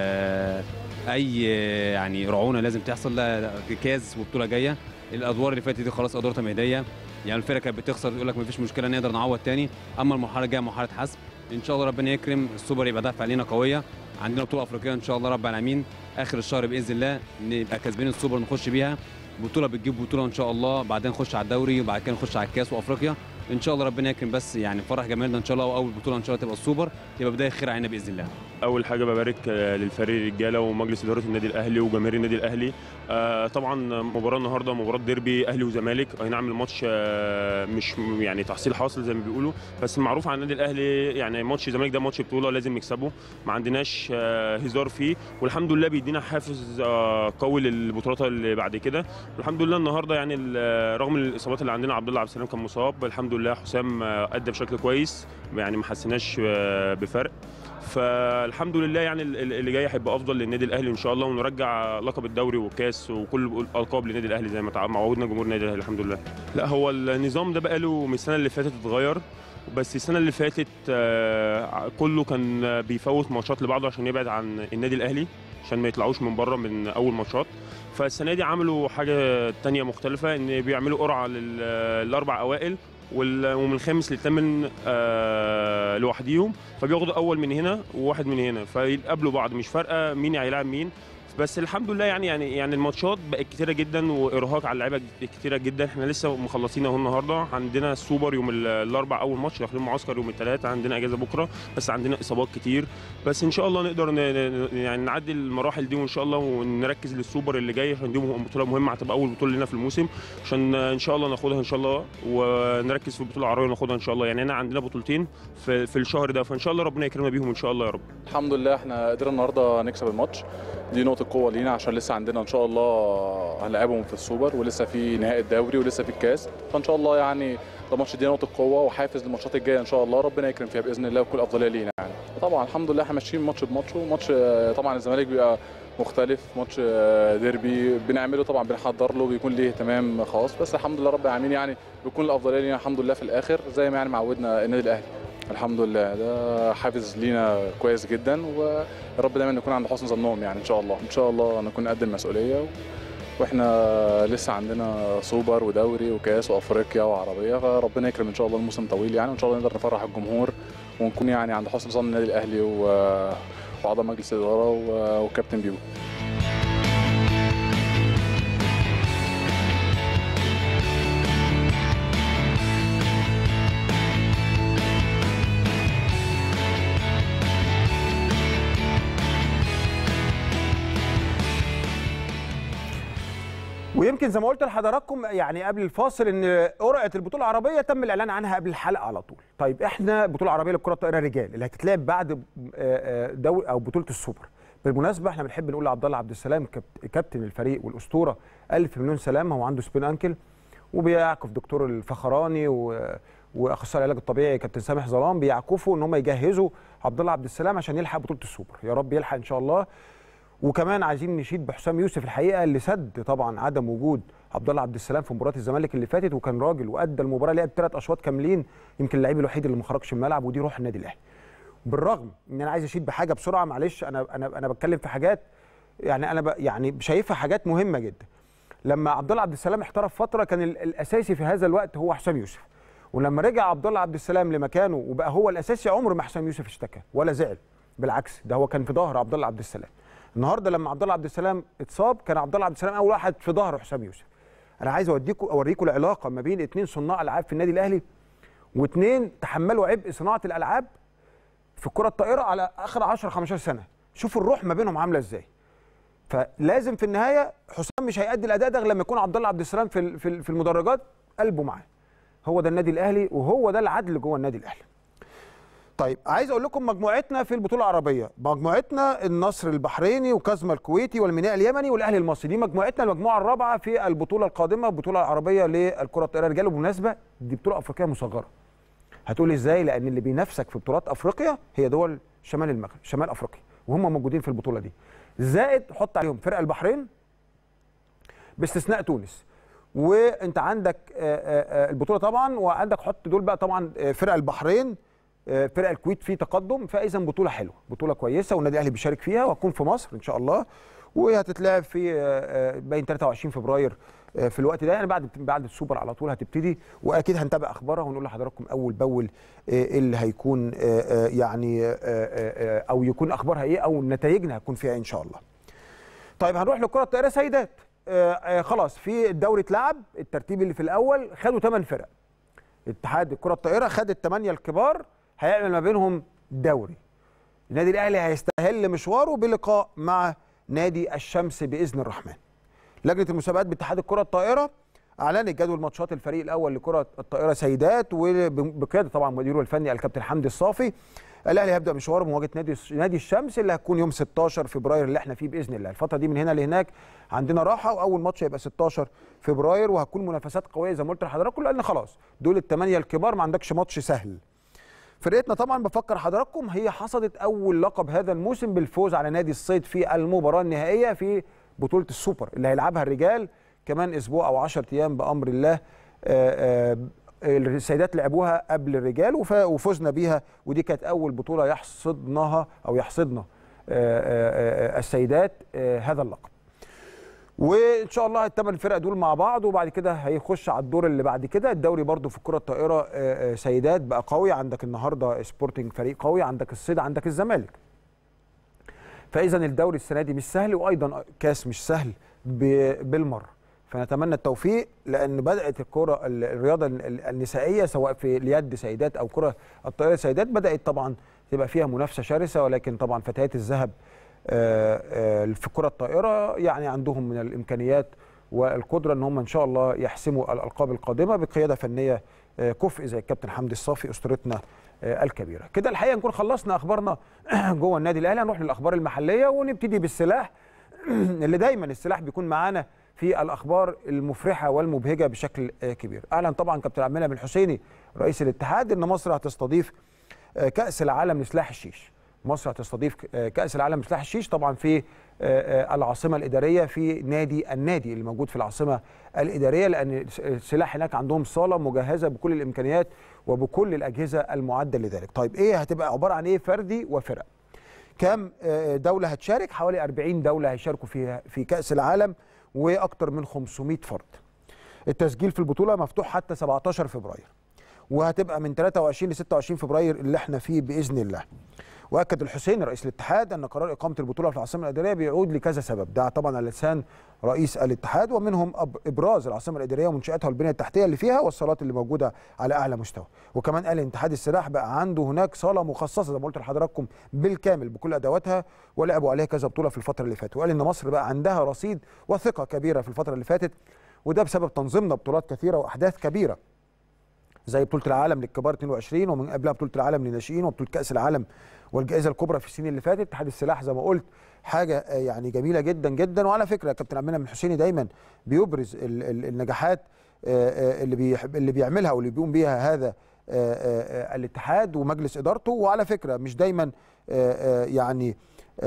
اي يعني رعونه لازم تحصل لا كاس وبطوله جايه الادوار اللي فاتت دي خلاص ادوار تمهيديه يعني الفرقه كانت بتخسر يقول لك ما فيش مشكله نقدر نعوض تاني اما المرحله الجايه مرحله حسم ان شاء الله ربنا يكرم السوبر يبقى دفع علينا قويه عندنا بطوله افريقيه ان شاء الله رب العالمين اخر الشهر باذن الله نبقى كسبانين السوبر نخش بيها بطوله بتجيب بطوله ان شاء الله بعدين نخش على الدوري وبعد كده نخش على الكاس وافريقيا ان شاء الله ربنا يكرم بس يعني فرح جماهيرنا ان شاء الله واول بطوله ان شاء الله تبقى السوبر تبقى بدايه خير علينا باذن الله اول حاجه ببارك للفريق الرجاله ومجلس اداره النادي الاهلي وجماهير النادي الاهلي آه طبعا مباراه النهارده مباراه ديربي اهلي وزمالك اي نعم الماتش آه مش يعني تحصيل حاصل زي ما بيقولوا بس معروف عن النادي الاهلي يعني ماتش الزمالك ده ماتش بطوله لازم نكسبه ما عندناش آه هزار فيه والحمد لله بيدينا حافز قوي للبطولات اللي بعد كده والحمد لله النهارده يعني رغم الاصابات اللي عندنا عبد الله عبد السلام كان مصاب الحمد لله حسام ادى بشكل كويس يعني ما حسيناش بفرق فالحمد لله يعني اللي جاي هيبقى افضل للنادي الاهلي ان شاء الله ونرجع لقب الدوري والكاس وكل الالقاب للنادي الاهلي زي ما معودنا جمهور النادي الاهلي الحمد لله لا هو النظام ده بقى له من السنه اللي فاتت اتغير بس السنه اللي فاتت كله كان بيفوت ماتشات لبعضه عشان يبعد عن النادي الاهلي عشان ما يطلعوش من بره من اول ماتشات فالسنه دي عملوا حاجه تانية مختلفه ان بيعملوا قرعه للاربع اوائل ومن الخامس للثامن آه لوحديهم فبياخدوا اول من هنا وواحد من هنا فيقابلوا بعض مش فارقه مين هيلاعب مين بس الحمد لله يعني يعني يعني الماتشات بقت كتيره جدا وارهاق على اللعيبه كتيره جدا احنا لسه مخلصين اهو النهارده عندنا السوبر يوم ال- الاربع اول ماتش داخلين معسكر يوم الثلاث عندنا اجازه بكره بس عندنا اصابات كتير بس ان شاء الله نقدر ن- ن- يعني نعدي المراحل دي وان شاء الله ونركز للسوبر اللي جاي عشان دي بطوله مهمه هتبقى اول بطوله لنا في الموسم عشان ان شاء الله ناخدها ان شاء الله ونركز في البطوله العربيه وناخدها ان شاء الله يعني احنا عندنا بطولتين في, في الشهر ده فان شاء الله ربنا يكرمنا بيهم ان شاء الله يا رب الحمد لله احنا قدرنا النهارده نكسب الماتش دي نقطة قوة لينا عشان لسه عندنا ان شاء الله هنلعبهم في السوبر ولسه في نهائي الدوري ولسه في الكاس فان شاء الله يعني ده الماتش دي نقطة قوة وحافز للماتشات الجاية ان شاء الله ربنا يكرم فيها باذن الله وكل افضلية لينا يعني طبعا الحمد لله احنا ماشيين ماتش بماتش وماتش آه، طبعا الزمالك بيبقى مختلف ماتش آه، ديربي بنعمله طبعا بنحضر له بيكون ليه اهتمام خاص بس الحمد لله رب العالمين يعني بيكون الافضليه لينا الحمد لله في الاخر زي ما يعني معودنا النادي الاهلي الحمد لله ده حافز لينا كويس جدا ورب دايما نكون عند حسن ظنهم يعني ان شاء الله ان شاء الله نكون قد المسؤوليه و... واحنا لسه عندنا سوبر ودوري وكاس وافريقيا وعربيه فربنا يكرم ان شاء الله الموسم طويل يعني وان شاء الله نقدر نفرح الجمهور ونكون يعني عند حسن ظن النادي الاهلي و... واعضاء مجلس الاداره و... وكابتن بيبو ويمكن زي ما قلت لحضراتكم يعني قبل الفاصل ان قرعه البطوله العربيه تم الاعلان عنها قبل الحلقه على طول. طيب احنا بطوله عربيه للكره الطائره رجال اللي هتتلعب بعد آه، آه، دوري او بطوله السوبر. بالمناسبه احنا بنحب نقول لعبد الله عبد السلام كابت- كابتن الفريق والاسطوره الف مليون سلامه هو عنده سبين انكل وبيعكف دكتور الفخراني و واخصائي العلاج الطبيعي كابتن سامح ظلام بيعكفوا ان هم يجهزوا عبد الله عبد السلام عشان يلحق بطوله السوبر يا رب يلحق ان شاء الله وكمان عايزين نشيد بحسام يوسف الحقيقه اللي سد طبعا عدم وجود عبد الله عبد السلام في مباراه الزمالك اللي فاتت وكان راجل وادى المباراه لعب ثلاث اشواط كاملين يمكن اللعيب الوحيد اللي ما خرجش من الملعب ودي روح النادي الاهلي بالرغم ان انا عايز اشيد بحاجه بسرعه معلش انا انا انا بتكلم في حاجات يعني انا ب يعني شايفها حاجات مهمه جدا لما عبد الله عبد السلام احترف فتره كان ال- الاساسي في هذا الوقت هو حسام يوسف ولما رجع عبد الله عبد السلام لمكانه وبقى هو الاساسي عمر ما حسام يوسف اشتكى ولا زعل بالعكس ده هو كان في ظهر عبد الله عبد السلام النهارده لما عبد الله عبد السلام اتصاب كان عبد الله عبد السلام اول واحد في ظهر حسام يوسف انا عايز اوديكم اوريكم العلاقه ما بين اثنين صناع العاب في النادي الاهلي واثنين تحملوا عبء صناعه الالعاب في الكره الطائره على اخر 10 15 سنه شوفوا الروح ما بينهم عامله ازاي فلازم في النهايه حسام مش هيأدي الاداء ده غير لما يكون عبد الله عبد السلام في ال- في ال- في المدرجات قلبه معاه هو ده النادي الاهلي وهو ده العدل جوه النادي الاهلي طيب عايز اقول لكم مجموعتنا في البطوله العربيه مجموعتنا النصر البحريني وكازما الكويتي والميناء اليمني والاهلي المصري دي مجموعتنا المجموعه الرابعه في البطوله القادمه البطوله العربيه للكره الطائره رجال وبالمناسبه دي بطوله افريقيه مصغره هتقول ازاي لان اللي بينافسك في بطولات افريقيا هي دول شمال المغرب شمال افريقيا وهم موجودين في البطوله دي زائد حط عليهم فرق البحرين باستثناء تونس وانت عندك آه، آه، آه، البطوله طبعا وعندك حط دول بقى طبعا آه، فرق البحرين آه، فرق الكويت في تقدم فاذا بطوله حلوه بطوله كويسه والنادي الاهلي بيشارك فيها وهتكون في مصر ان شاء الله وهتتلعب في آه، آه، باين 23 فبراير آه، في الوقت ده يعني بعد بعد السوبر على طول هتبتدي واكيد هنتابع اخبارها ونقول لحضراتكم اول باول آه، إيه اللي هيكون آه، آه، يعني آه، آه، آه، او يكون اخبارها ايه او نتائجنا هتكون فيها إيه ان شاء الله طيب هنروح لكره الطائره سيدات آه آه خلاص في الدوري اتلعب الترتيب اللي في الاول خدوا 8 فرق اتحاد الكره الطائره خد الثمانيه الكبار هيعمل ما بينهم دوري النادي الاهلي هيستهل مشواره بلقاء مع نادي الشمس باذن الرحمن لجنه المسابقات باتحاد الكره الطائره اعلنت جدول ماتشات الفريق الاول لكره الطائره سيدات وبقياده طبعا مديره الفني الكابتن حمدي الصافي الاهلي هيبدا مشواره بمواجهه نادي نادي الشمس اللي هتكون يوم 16 فبراير اللي احنا فيه باذن الله الفتره دي من هنا لهناك عندنا راحه واول ماتش هيبقى 16 فبراير وهتكون منافسات قويه زي ما قلت لحضراتكم لان خلاص دول الثمانيه الكبار ما عندكش ماتش سهل فرقتنا طبعا بفكر حضراتكم هي حصدت اول لقب هذا الموسم بالفوز على نادي الصيد في المباراه النهائيه في بطوله السوبر اللي هيلعبها الرجال كمان اسبوع او 10 ايام بامر الله آآ آآ السيدات لعبوها قبل الرجال وف- وفزنا بيها ودي كانت اول بطوله يحصدناها او يحصدنا آآ آآ السيدات آه، هذا اللقب وان شاء الله الثمان فرق دول مع بعض وبعد كده هيخش على الدور اللي بعد كده الدوري برضو في الكره الطائره آه، آه، سيدات بقى قوي عندك النهارده سبورتنج فريق قوي عندك الصيد عندك الزمالك فاذا الدوري السنه دي مش سهل وايضا كاس مش سهل ب- بالمره فنتمنى التوفيق لان بدات الكره الرياضه النسائيه سواء في اليد سيدات او كره الطائره سيدات بدات طبعا تبقى فيها منافسه شرسه ولكن طبعا فتيات الذهب آه، آه، في كره الطائره يعني عندهم من الامكانيات والقدره ان هم ان شاء الله يحسموا الالقاب القادمه بقياده فنيه آه، كفء زي الكابتن حمدي الصافي اسطورتنا آه، الكبيره كده الحقيقه نكون خلصنا اخبارنا جوه النادي الاهلي هنروح للاخبار المحليه ونبتدي بالسلاح اللي دايما السلاح بيكون معانا في الاخبار المفرحه والمبهجه بشكل آه، كبير اعلن طبعا كابتن عبد المنعم الحسيني رئيس الاتحاد ان مصر هتستضيف آه، كاس العالم لسلاح الشيش مصر هتستضيف آه، كاس العالم لسلاح الشيش طبعا في آه، آه، العاصمه الاداريه في نادي النادي اللي موجود في العاصمه الاداريه لان السلاح هناك عندهم صاله مجهزه بكل الامكانيات وبكل الاجهزه المعده لذلك طيب ايه هتبقى عباره عن ايه فردي وفرق كام آه، دولة هتشارك؟ حوالي 40 دولة هيشاركوا فيها في كأس العالم وأكثر من 500 فرد. التسجيل في البطولة مفتوح حتى 17 فبراير. وهتبقى من 23 ل 26 فبراير اللي احنا فيه بإذن الله. واكد الحسين رئيس الاتحاد ان قرار اقامه البطوله في العاصمه الاداريه بيعود لكذا سبب ده طبعا على لسان رئيس الاتحاد ومنهم أب- ابراز العاصمه الاداريه ومنشاتها والبنيه التحتيه اللي فيها والصالات اللي موجوده على اعلى مستوى وكمان قال اتحاد السلاح بقى عنده هناك صاله مخصصه زي ما قلت لحضراتكم بالكامل بكل ادواتها ولعبوا عليها كذا بطوله في الفتره اللي فاتت وقال ان مصر بقى عندها رصيد وثقه كبيره في الفتره اللي فاتت وده بسبب تنظيمنا بطولات كثيره واحداث كبيره زي بطوله العالم للكبار 22 ومن قبلها بطوله العالم للناشئين وبطوله كاس العالم والجائزه الكبرى في السنين اللي فاتت اتحاد السلاح زي ما قلت حاجه آه، يعني جميله جدا جدا وعلى فكره كابتن عبد المنعم الحسيني دايما بيبرز ال- ال- النجاحات آه، آه، اللي بيحب اللي بيعملها واللي بيقوم بيها هذا آه، آه، آه، الاتحاد ومجلس ادارته وعلى فكره مش دايما آه، آه، يعني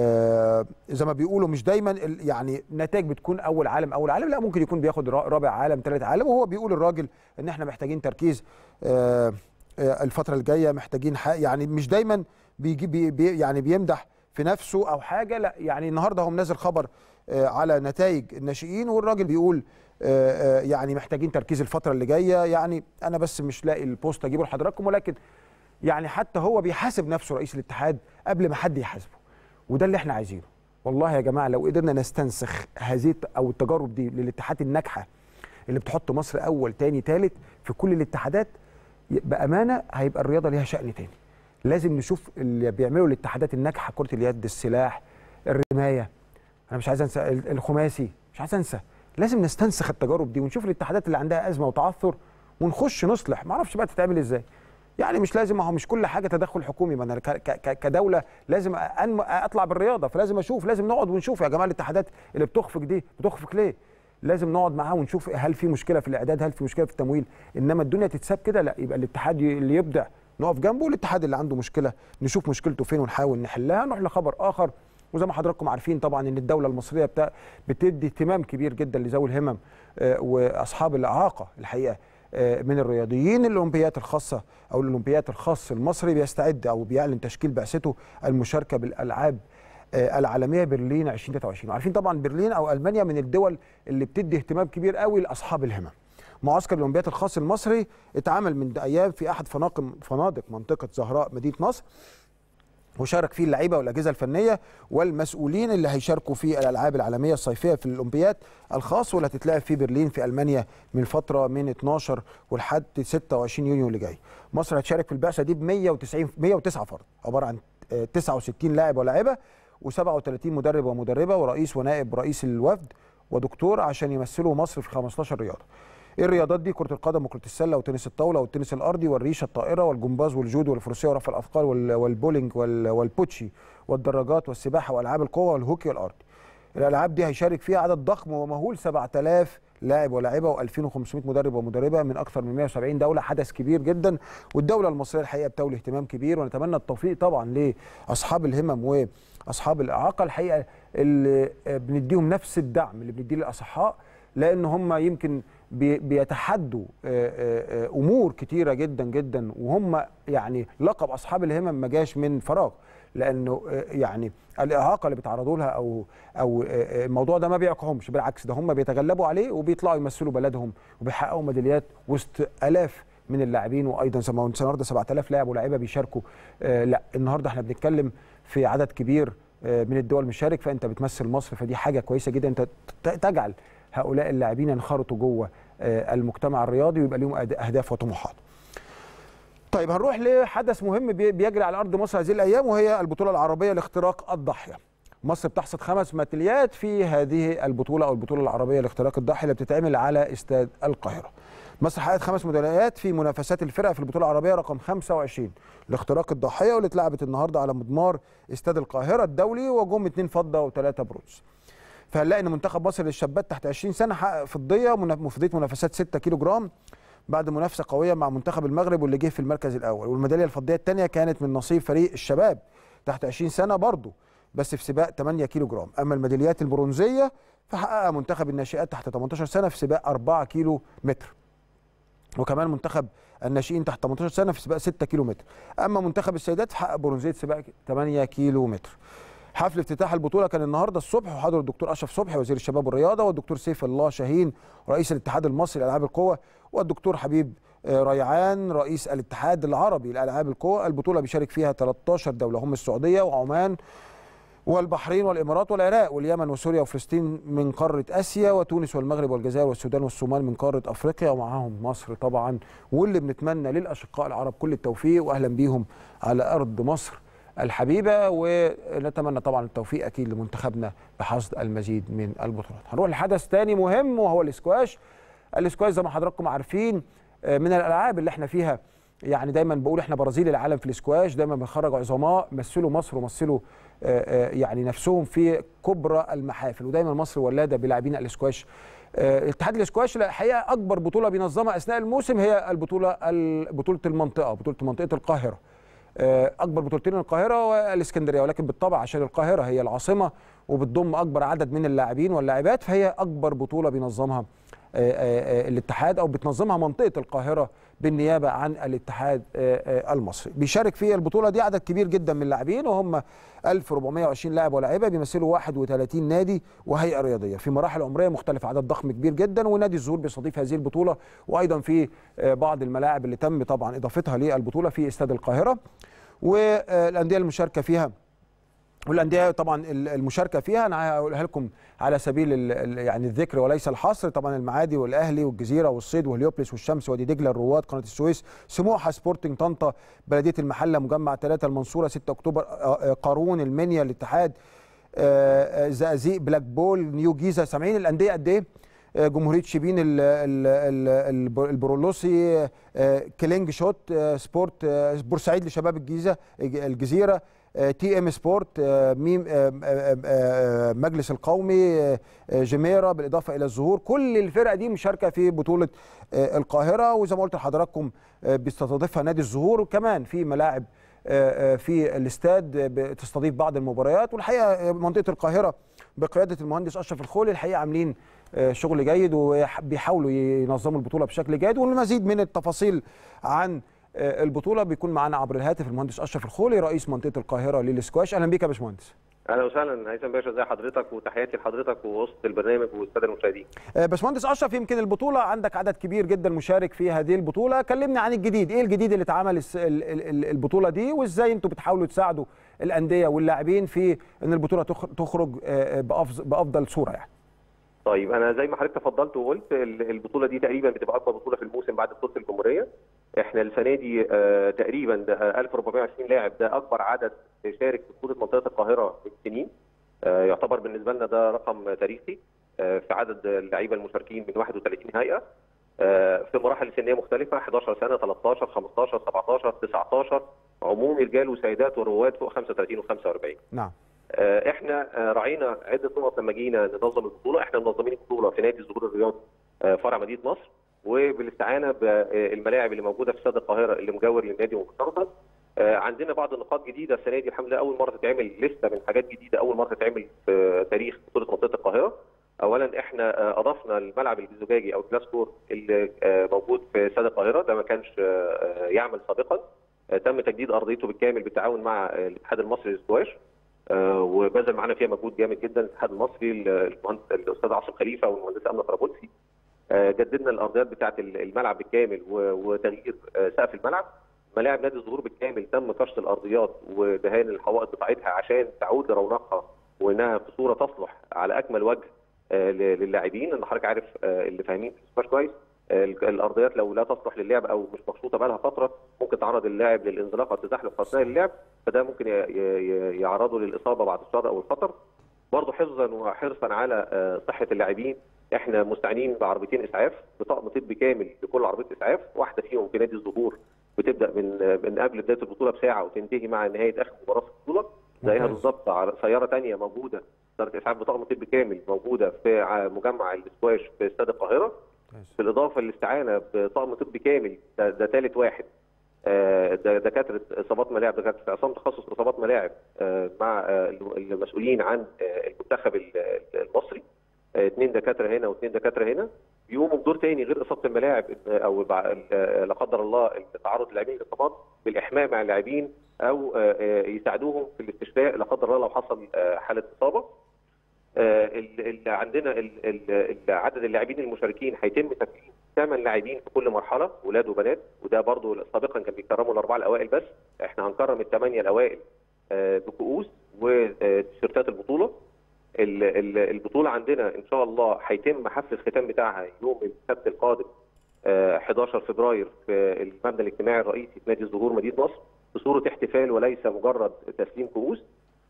آه، زي ما بيقولوا مش دايما ال- يعني نتائج بتكون اول عالم اول عالم لا ممكن يكون بياخد را- رابع عالم ثالث عالم وهو بيقول الراجل ان احنا محتاجين تركيز آه، آه، الفتره الجايه محتاجين ح- يعني مش دايما بيجي بي بي يعني بيمدح في نفسه او حاجه لا يعني النهارده هو منزل خبر آه، على نتائج الناشئين والراجل بيقول آه، آه، يعني محتاجين تركيز الفتره اللي جايه يعني انا بس مش لاقي البوست اجيبه لحضراتكم ولكن يعني حتى هو بيحاسب نفسه رئيس الاتحاد قبل ما حد يحاسبه وده اللي احنا عايزينه والله يا جماعه لو قدرنا نستنسخ هذه الت- او التجارب دي للاتحاد الناجحه اللي بتحط مصر اول تاني تالت في كل الاتحادات ي- بامانه هيبقى الرياضه ليها شأن تاني لازم نشوف اللي بيعملوا الاتحادات الناجحه كره اليد السلاح الرمايه انا مش عايز انسى ال- الخماسي مش عايز انسى لازم نستنسخ التجارب دي ونشوف الاتحادات اللي عندها ازمه وتعثر ونخش نصلح ما اعرفش بقى تتعمل ازاي يعني مش لازم ما هو مش كل حاجه تدخل حكومي ما انا ك- ك- ك- كدوله لازم أنم اطلع بالرياضه فلازم اشوف لازم نقعد ونشوف يا جماعه الاتحادات اللي بتخفق دي بتخفق ليه لازم نقعد معاه ونشوف هل في مشكله في الاعداد هل في مشكله في التمويل انما الدنيا تتساب كده لا يبقى الاتحاد ي- اللي يبدع نقف جنبه والاتحاد اللي عنده مشكله نشوف مشكلته فين ونحاول نحلها نروح لخبر اخر وزي ما حضراتكم عارفين طبعا ان الدوله المصريه بتا... بتدي اهتمام كبير جدا لذوي الهمم آه، واصحاب الاعاقه الحقيقه آه، من الرياضيين الاولمبيات الخاصه او الاولمبيات الخاص المصري بيستعد او بيعلن تشكيل بعثته المشاركه بالالعاب آه، العالميه برلين 2023 وعارفين طبعا برلين او المانيا من الدول اللي بتدي اهتمام كبير قوي لاصحاب الهمم معسكر الاولمبيات الخاص المصري اتعمل من ايام في احد فنادق فنادق منطقه زهراء مدينه نصر وشارك فيه اللعيبه والاجهزه الفنيه والمسؤولين اللي هيشاركوا في الالعاب العالميه الصيفيه في الاولمبياد الخاص واللي هتتلعب في برلين في المانيا من فتره من 12 ولحد 26 يونيو اللي جاي. مصر هتشارك في البعثه دي ب 190 109 فرد عباره عن آه، 69 لاعب ولاعبه و37 مدرب ومدربه ورئيس ونائب رئيس الوفد ودكتور عشان يمثلوا مصر في 15 رياضه. ايه الرياضات دي كره القدم وكره السله وتنس الطاوله والتنس الارضي والريشه الطائره والجمباز والجودو والفروسيه ورفع الاثقال وال- والبولينج وال- والبوتشي والدراجات والسباحه والعاب القوه والهوكي والارضي الالعاب دي هيشارك فيها عدد ضخم ومهول 7000 لاعب ولاعبه و2500 مدرب ومدربه من اكثر من 170 دوله حدث كبير جدا والدوله المصريه الحقيقه بتولي اهتمام كبير ونتمنى التوفيق طبعا لاصحاب الهمم واصحاب الاعاقه الحقيقه اللي بنديهم نفس الدعم اللي بنديه للاصحاء لان هم يمكن بي- بيتحدوا آه، آه، آه، امور كتيره جدا جدا وهم يعني لقب اصحاب الهمم ما جاش من فراغ لانه آه، يعني الاعاقه اللي بيتعرضوا لها او او آه، آه، الموضوع ده ما بيعقهمش بالعكس ده هم بيتغلبوا عليه وبيطلعوا يمثلوا بلدهم وبيحققوا ميداليات وسط الاف من اللاعبين وايضا زي ما قلنا النهارده 7000 لاعب ولاعيبه بيشاركوا آه، لا النهارده احنا بنتكلم في عدد كبير آه، من الدول مشارك فانت بتمثل مصر فدي حاجه كويسه جدا انت ت- تجعل هؤلاء اللاعبين ينخرطوا جوه آه، المجتمع الرياضي ويبقى لهم أد- اهداف وطموحات. طيب هنروح لحدث مهم بي- بيجري على ارض مصر هذه الايام وهي البطوله العربيه لاختراق الضاحيه. مصر بتحصد خمس ميداليات في هذه البطوله او البطوله العربيه لاختراق الضاحيه اللي بتتعمل على استاد القاهره. مصر حققت خمس ميداليات في منافسات الفرق في البطوله العربيه رقم 25 لاختراق الضاحيه واللي اتلعبت النهارده على مضمار استاد القاهره الدولي وجم اثنين فضه وثلاثه برونز. فهنلاقي ان منتخب مصر للشابات تحت 20 سنه حقق فضيه من- فضيه منافسات 6 كيلو جرام بعد منافسه قويه مع منتخب المغرب واللي جه في المركز الاول والميداليه الفضيه الثانيه كانت من نصيب فريق الشباب تحت 20 سنه برضه بس في سباق 8 كيلو جرام اما الميداليات البرونزيه فحققها منتخب الناشئات تحت 18 سنه في سباق 4 كيلو متر وكمان منتخب الناشئين تحت 18 سنه في سباق 6 كيلو متر اما منتخب السيدات فحقق برونزيه سباق 8 كيلو متر حفل افتتاح البطوله كان النهارده الصبح وحضر الدكتور اشرف صبحي وزير الشباب والرياضه والدكتور سيف الله شاهين رئيس الاتحاد المصري لالعاب القوى والدكتور حبيب آه، ريعان رئيس الاتحاد العربي لالعاب القوى البطوله بيشارك فيها 13 دوله هم السعوديه وعمان والبحرين والامارات والعراق واليمن وسوريا وفلسطين من قاره اسيا وتونس والمغرب والجزائر والسودان والصومال من قاره افريقيا ومعاهم مصر طبعا واللي بنتمنى للاشقاء العرب كل التوفيق واهلا بيهم على ارض مصر الحبيبه ونتمنى طبعا التوفيق اكيد لمنتخبنا لحصد المزيد من البطولات. هنروح لحدث تاني مهم وهو الاسكواش. الاسكواش زي ما حضراتكم عارفين آه، من الالعاب اللي احنا فيها يعني دايما بقول احنا برازيل العالم في الاسكواش دايما بنخرج عظماء مثلوا مصر ومثلوا آه، آه، يعني نفسهم في كبرى المحافل ودايما مصر ولاده بلاعبين الاسكواش آه، اتحاد الاسكواش الحقيقه اكبر بطوله بينظمها اثناء الموسم هي البطوله ال- بطوله المنطقه بطوله منطقه القاهره آه، اكبر بطولتين القاهره والاسكندريه ولكن بالطبع عشان القاهره هي العاصمه وبتضم اكبر عدد من اللاعبين واللاعبات فهي اكبر بطوله بينظمها آه، آه، آه، الاتحاد او بتنظمها منطقه القاهره بالنيابه عن الاتحاد آه، آه، المصري بيشارك في البطوله دي عدد كبير جدا من اللاعبين وهم 1420 لاعب ولاعيبه بيمثلوا 31 نادي وهيئه رياضيه في مراحل عمريه مختلفه عدد ضخم كبير جدا ونادي الزهور بيستضيف هذه البطوله وايضا في آه، بعض الملاعب اللي تم طبعا اضافتها للبطوله في استاد القاهره والانديه المشاركه فيها والانديه طبعا ال- المشاركه فيها انا هقولها لكم على سبيل ال- ال- يعني الذكر وليس الحصر طبعا المعادي والاهلي والجزيره والصيد وهليوبلس والشمس وادي دجله الرواد قناه السويس سموحه سبورتنج طنطا بلديه المحله مجمع ثلاثه المنصوره 6 اكتوبر آه، آه، قارون المنيا الاتحاد آه، آه، زقازيق بلاك بول نيو جيزه سامعين الانديه قد ايه آه، جمهوريه شبين ال- ال- ال- الب- البرولوسي آه، كلينج شوت آه، سبورت آه، بورسعيد لشباب الجيزه الج- الجزيره آه، تي ام سبورت آه، ميم آه، آه، آه، مجلس القومي آه، آه، جميره بالاضافه الى الظهور كل الفرق دي مشاركه في بطوله آه، القاهره وزي ما قلت لحضراتكم آه، بيستضيفها نادي الزهور وكمان في ملاعب آه، آه، في الاستاد آه، بتستضيف بعض المباريات والحقيقه آه، منطقه القاهره بقياده المهندس اشرف الخولي الحقيقه عاملين آه، شغل جيد وبيحاولوا ينظموا البطوله بشكل جيد والمزيد من التفاصيل عن آه، البطوله بيكون معانا عبر الهاتف المهندس اشرف الخولي رئيس منطقه القاهره للسكواش اهلا بيك يا باشمهندس اهلا وسهلا هيثم باشا ازي حضرتك وتحياتي لحضرتك ووسط البرنامج والساده المشاهدين آه، باشمهندس اشرف يمكن البطوله عندك عدد كبير جدا مشارك في هذه البطوله كلمنا عن الجديد ايه الجديد اللي اتعمل الس- ال- ال- ال- البطوله دي وازاي انتوا بتحاولوا تساعدوا الانديه واللاعبين في ان البطوله تخ- تخرج آه، بأفز- بافضل صوره يعني طيب انا زي ما حضرتك تفضلت وقلت ال- البطوله دي تقريبا بتبقى اكبر بطوله في الموسم بعد بطوله الجمهوريه احنا السنه دي آه، تقريبا ده آه، 1420 لاعب ده اكبر عدد شارك في بطوله منطقه القاهره من سنين آه، يعتبر بالنسبه لنا ده رقم تاريخي آه، في عدد اللعيبه المشاركين من 31 هيئه آه، في مراحل سنيه مختلفه 11 سنه 13 15 17 19 عموم رجال وسيدات ورواد فوق 35 و45 نعم آه، احنا آه، راعينا عده نقط لما جينا ننظم البطوله احنا منظمين البطوله في نادي الزهور الرياضي آه، فرع مدينه نصر وبالاستعانه بالملاعب اللي موجوده في استاد القاهره اللي مجاور للنادي ومرتبطه آه، عندنا بعض النقاط جديده السنه دي الحمد لله اول مره تتعمل لسه من حاجات جديده اول مره تتعمل في تاريخ بطوله منطقه القاهره اولا احنا آه، اضفنا الملعب الزجاجي او الجلاس كور اللي آه، موجود في استاد القاهره ده ما كانش آه، آه، يعمل سابقا آه، تم تجديد ارضيته بالكامل بالتعاون مع آه، الاتحاد المصري للسكواش آه، وبذل معانا فيها مجهود جامد جدا الاتحاد المصري المهندس الاستاذ عاصم خليفه والمهندس امنه طرابلسي آه، جددنا الارضيات بتاعه الملعب بالكامل و- وتغيير آه، سقف الملعب ملاعب نادي الزهور بالكامل تم كشط الارضيات ودهان الحوائط بتاعتها عشان تعود لرونقها وانها في صوره تصلح على اكمل وجه آه، ل- للاعبين ان حضرتك عارف آه، اللي فاهمين في السكواش كويس آه، الارضيات لو لا تصلح للعب او مش مخطوطه بقى لها فتره ممكن تعرض اللاعب للانزلاق او التزحلق اثناء اللعب فده ممكن ي- ي- ي- يعرضه للاصابه بعد الشر او الخطر برضه حفظا وحرصا على آه، صحه اللاعبين احنا مستعينين بعربيتين اسعاف بطقم طبي كامل لكل عربيه اسعاف واحده فيهم في نادي الزهور بتبدا من من قبل بدايه البطوله بساعه وتنتهي مع نهايه اخر مباراه في البطوله زيها ممتاز. بالظبط عر- سياره ثانيه موجوده سياره اسعاف بطقم طبي كامل موجوده في ع- مجمع الاسكواش في استاد القاهره بالاضافه للاستعانه بطقم طبي كامل ده, ده ثالث واحد آه، ده دكاتره اصابات ملاعب دكاتره عصام تخصص اصابات ملاعب آه، مع آه، المسؤولين عن آه، المنتخب ال- المصري آه، اثنين دكاتره هنا واثنين دكاتره هنا بيقوموا بدور تاني غير اصابه الملاعب آه، او بع- آه، لا قدر الله تعرض اللاعبين للاصابات بالاحماء مع اللاعبين او آه، آه، يساعدوهم في الاستشفاء لا قدر الله لو حصل آه، حاله اصابه آه، ال- ال- عندنا ال- ال- ال- عدد اللاعبين المشاركين هيتم تكريم ثمان لاعبين في كل مرحله ولاد وبنات وده برضو سابقا كان بيكرموا الاربعه الاوائل بس احنا هنكرم الثمانيه الاوائل آه، بكؤوس وتيشيرتات البطوله ال- ال- البطوله عندنا ان شاء الله هيتم حفل الختام بتاعها يوم السبت القادم آه، 11 فبراير في المبنى الاجتماعي الرئيسي في نادي الزهور مدينه نصر بصوره احتفال وليس مجرد تسليم كؤوس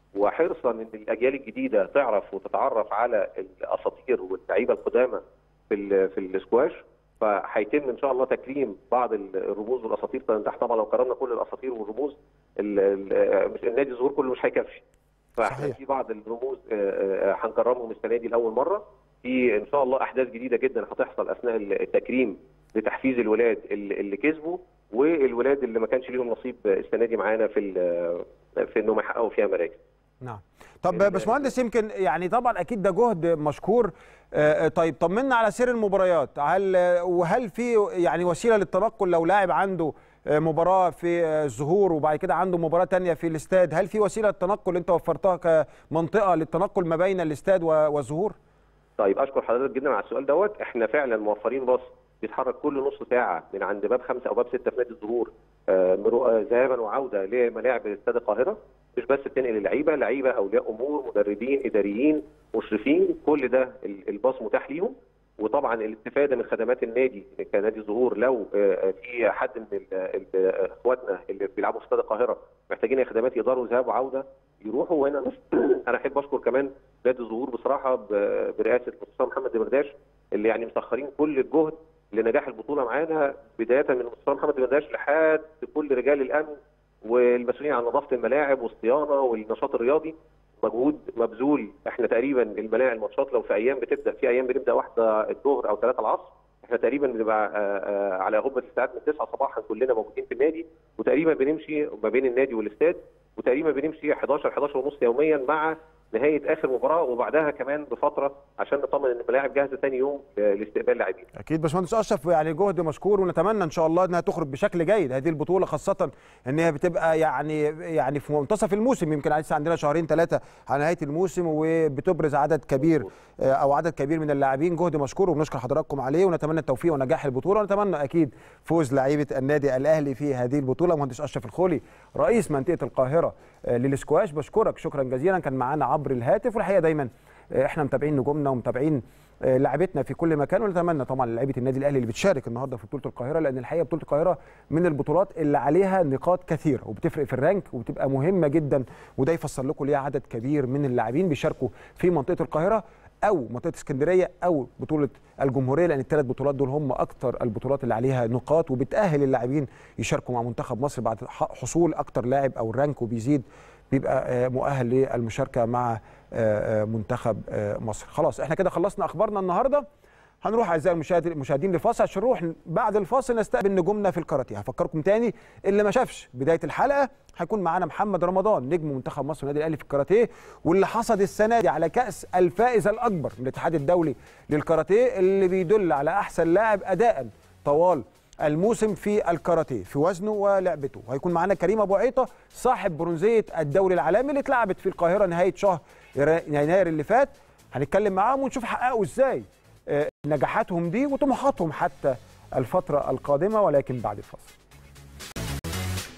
وحرصا ان الاجيال الجديده تعرف وتتعرف على الاساطير واللعيبه القدامى في ال- في الاسكواش فهيتم ان شاء الله تكريم بعض الرموز والاساطير تحت طبعا لو كرمنا كل الاساطير والرموز ال- ال- مش النادي الظهور كله مش هيكفي فاحنا صحيح. في بعض الرموز آه، آه، هنكرمهم السنه دي لاول مره في ان شاء الله احداث جديده جدا هتحصل اثناء التكريم لتحفيز الولاد اللي اللي كسبوا والولاد اللي ما كانش ليهم نصيب السنه دي معانا في ال- في انهم يحققوا فيها مراكز نعم طب ال- باشمهندس يمكن يعني طبعا اكيد ده جهد مشكور آه، طيب طمنا على سير المباريات هل وهل في يعني وسيله للتنقل لو لاعب عنده آه، مباراه في آه، الظهور وبعد كده عنده مباراه تانية في الاستاد هل في وسيله للتنقل انت وفرتها كمنطقه للتنقل ما بين الاستاد و- والظهور طيب اشكر حضرتك جدا على السؤال دوت احنا فعلا موفرين باص بيتحرك كل نص ساعه من عند باب خمسه او باب سته في نادي الظهور آه، مرو- آه، ذهابا وعوده لملاعب استاد القاهره مش بس بتنقل اللعيبه لعيبه اولياء امور مدربين اداريين مشرفين كل ده ال- الباص متاح ليهم وطبعا الاستفاده من خدمات النادي كنادي الظهور لو آه، في حد من ال- ال- اخواتنا اللي بيلعبوا في استاد القاهره محتاجين أي خدمات يقدروا ذهاب وعوده يروحوا وهنا انا احب اشكر كمان نادي الظهور بصراحه ب- برئاسه المستشار محمد دمرداش اللي يعني مسخرين كل الجهد لنجاح البطوله معانا بدايه من المستشار محمد دمرداش لحد كل رجال الامن والمسؤولين عن نظافه الملاعب والصيانه والنشاط الرياضي مجهود مبذول احنا تقريبا الملاعب الماتشات لو في ايام بتبدا في ايام بنبدا واحده الظهر او ثلاثة العصر احنا تقريبا بنبقى آه، آه، على هبه الساعات من 9 صباحا كلنا موجودين في النادي وتقريبا بنمشي ما بين النادي والاستاد وتقريبا بنمشي 11 11 ونص يوميا مع نهايه اخر مباراه وبعدها كمان بفتره عشان نطمن ان الملاعب جاهزه ثاني يوم لاستقبال لاعبين اكيد باشمهندس اشرف يعني جهد مشكور ونتمنى ان شاء الله انها تخرج بشكل جيد هذه البطوله خاصه ان هي بتبقى يعني يعني في منتصف الموسم يمكن لسه عندنا شهرين ثلاثه على نهايه الموسم وبتبرز عدد كبير آه، او عدد كبير من اللاعبين جهد مشكور وبنشكر حضراتكم عليه ونتمنى التوفيق ونجاح البطوله ونتمنى اكيد فوز لعيبه النادي الاهلي في هذه البطوله مهندس اشرف الخولي رئيس منطقه القاهره آه، للسكواش بشكرك شكرا جزيلا كان معانا عبر الهاتف والحقيقه دايما آه، احنا متابعين نجومنا ومتابعين آه، لعبتنا في كل مكان ونتمنى طبعا لعيبه النادي الاهلي اللي بتشارك النهارده في بطوله القاهره لان الحقيقه بطوله القاهره من البطولات اللي عليها نقاط كثيره وبتفرق في الرانك وبتبقى مهمه جدا وده يفسر لكم ليه عدد كبير من اللاعبين بيشاركوا في منطقه القاهره او منطقه اسكندريه او بطوله الجمهوريه لان الثلاث بطولات دول هم اكثر البطولات اللي عليها نقاط وبتاهل اللاعبين يشاركوا مع منتخب مصر بعد ح- حصول اكثر لاعب او الرانك وبيزيد بيبقى آه، مؤهل للمشاركه مع آه، آه، منتخب آه، مصر خلاص احنا كده خلصنا اخبارنا النهارده هنروح اعزائي المشاهد- المشاهدين لفاصل عشان نروح بعد الفاصل نستقبل نجومنا في الكاراتيه هفكركم تاني اللي ما شافش بدايه الحلقه هيكون معانا محمد رمضان نجم منتخب مصر والنادي الاهلي في الكاراتيه واللي حصد السنه دي على كاس الفائز الاكبر من الاتحاد الدولي للكاراتيه اللي بيدل على احسن لاعب اداء طوال الموسم في الكاراتيه في وزنه ولعبته وهيكون معانا كريم ابو عيطه صاحب برونزيه الدوري العالمي اللي اتلعبت في القاهره نهايه شهر يناير اللي فات هنتكلم معاهم ونشوف حققوا ازاي آه، نجاحاتهم دي وطموحاتهم حتى الفتره القادمه ولكن بعد الفاصل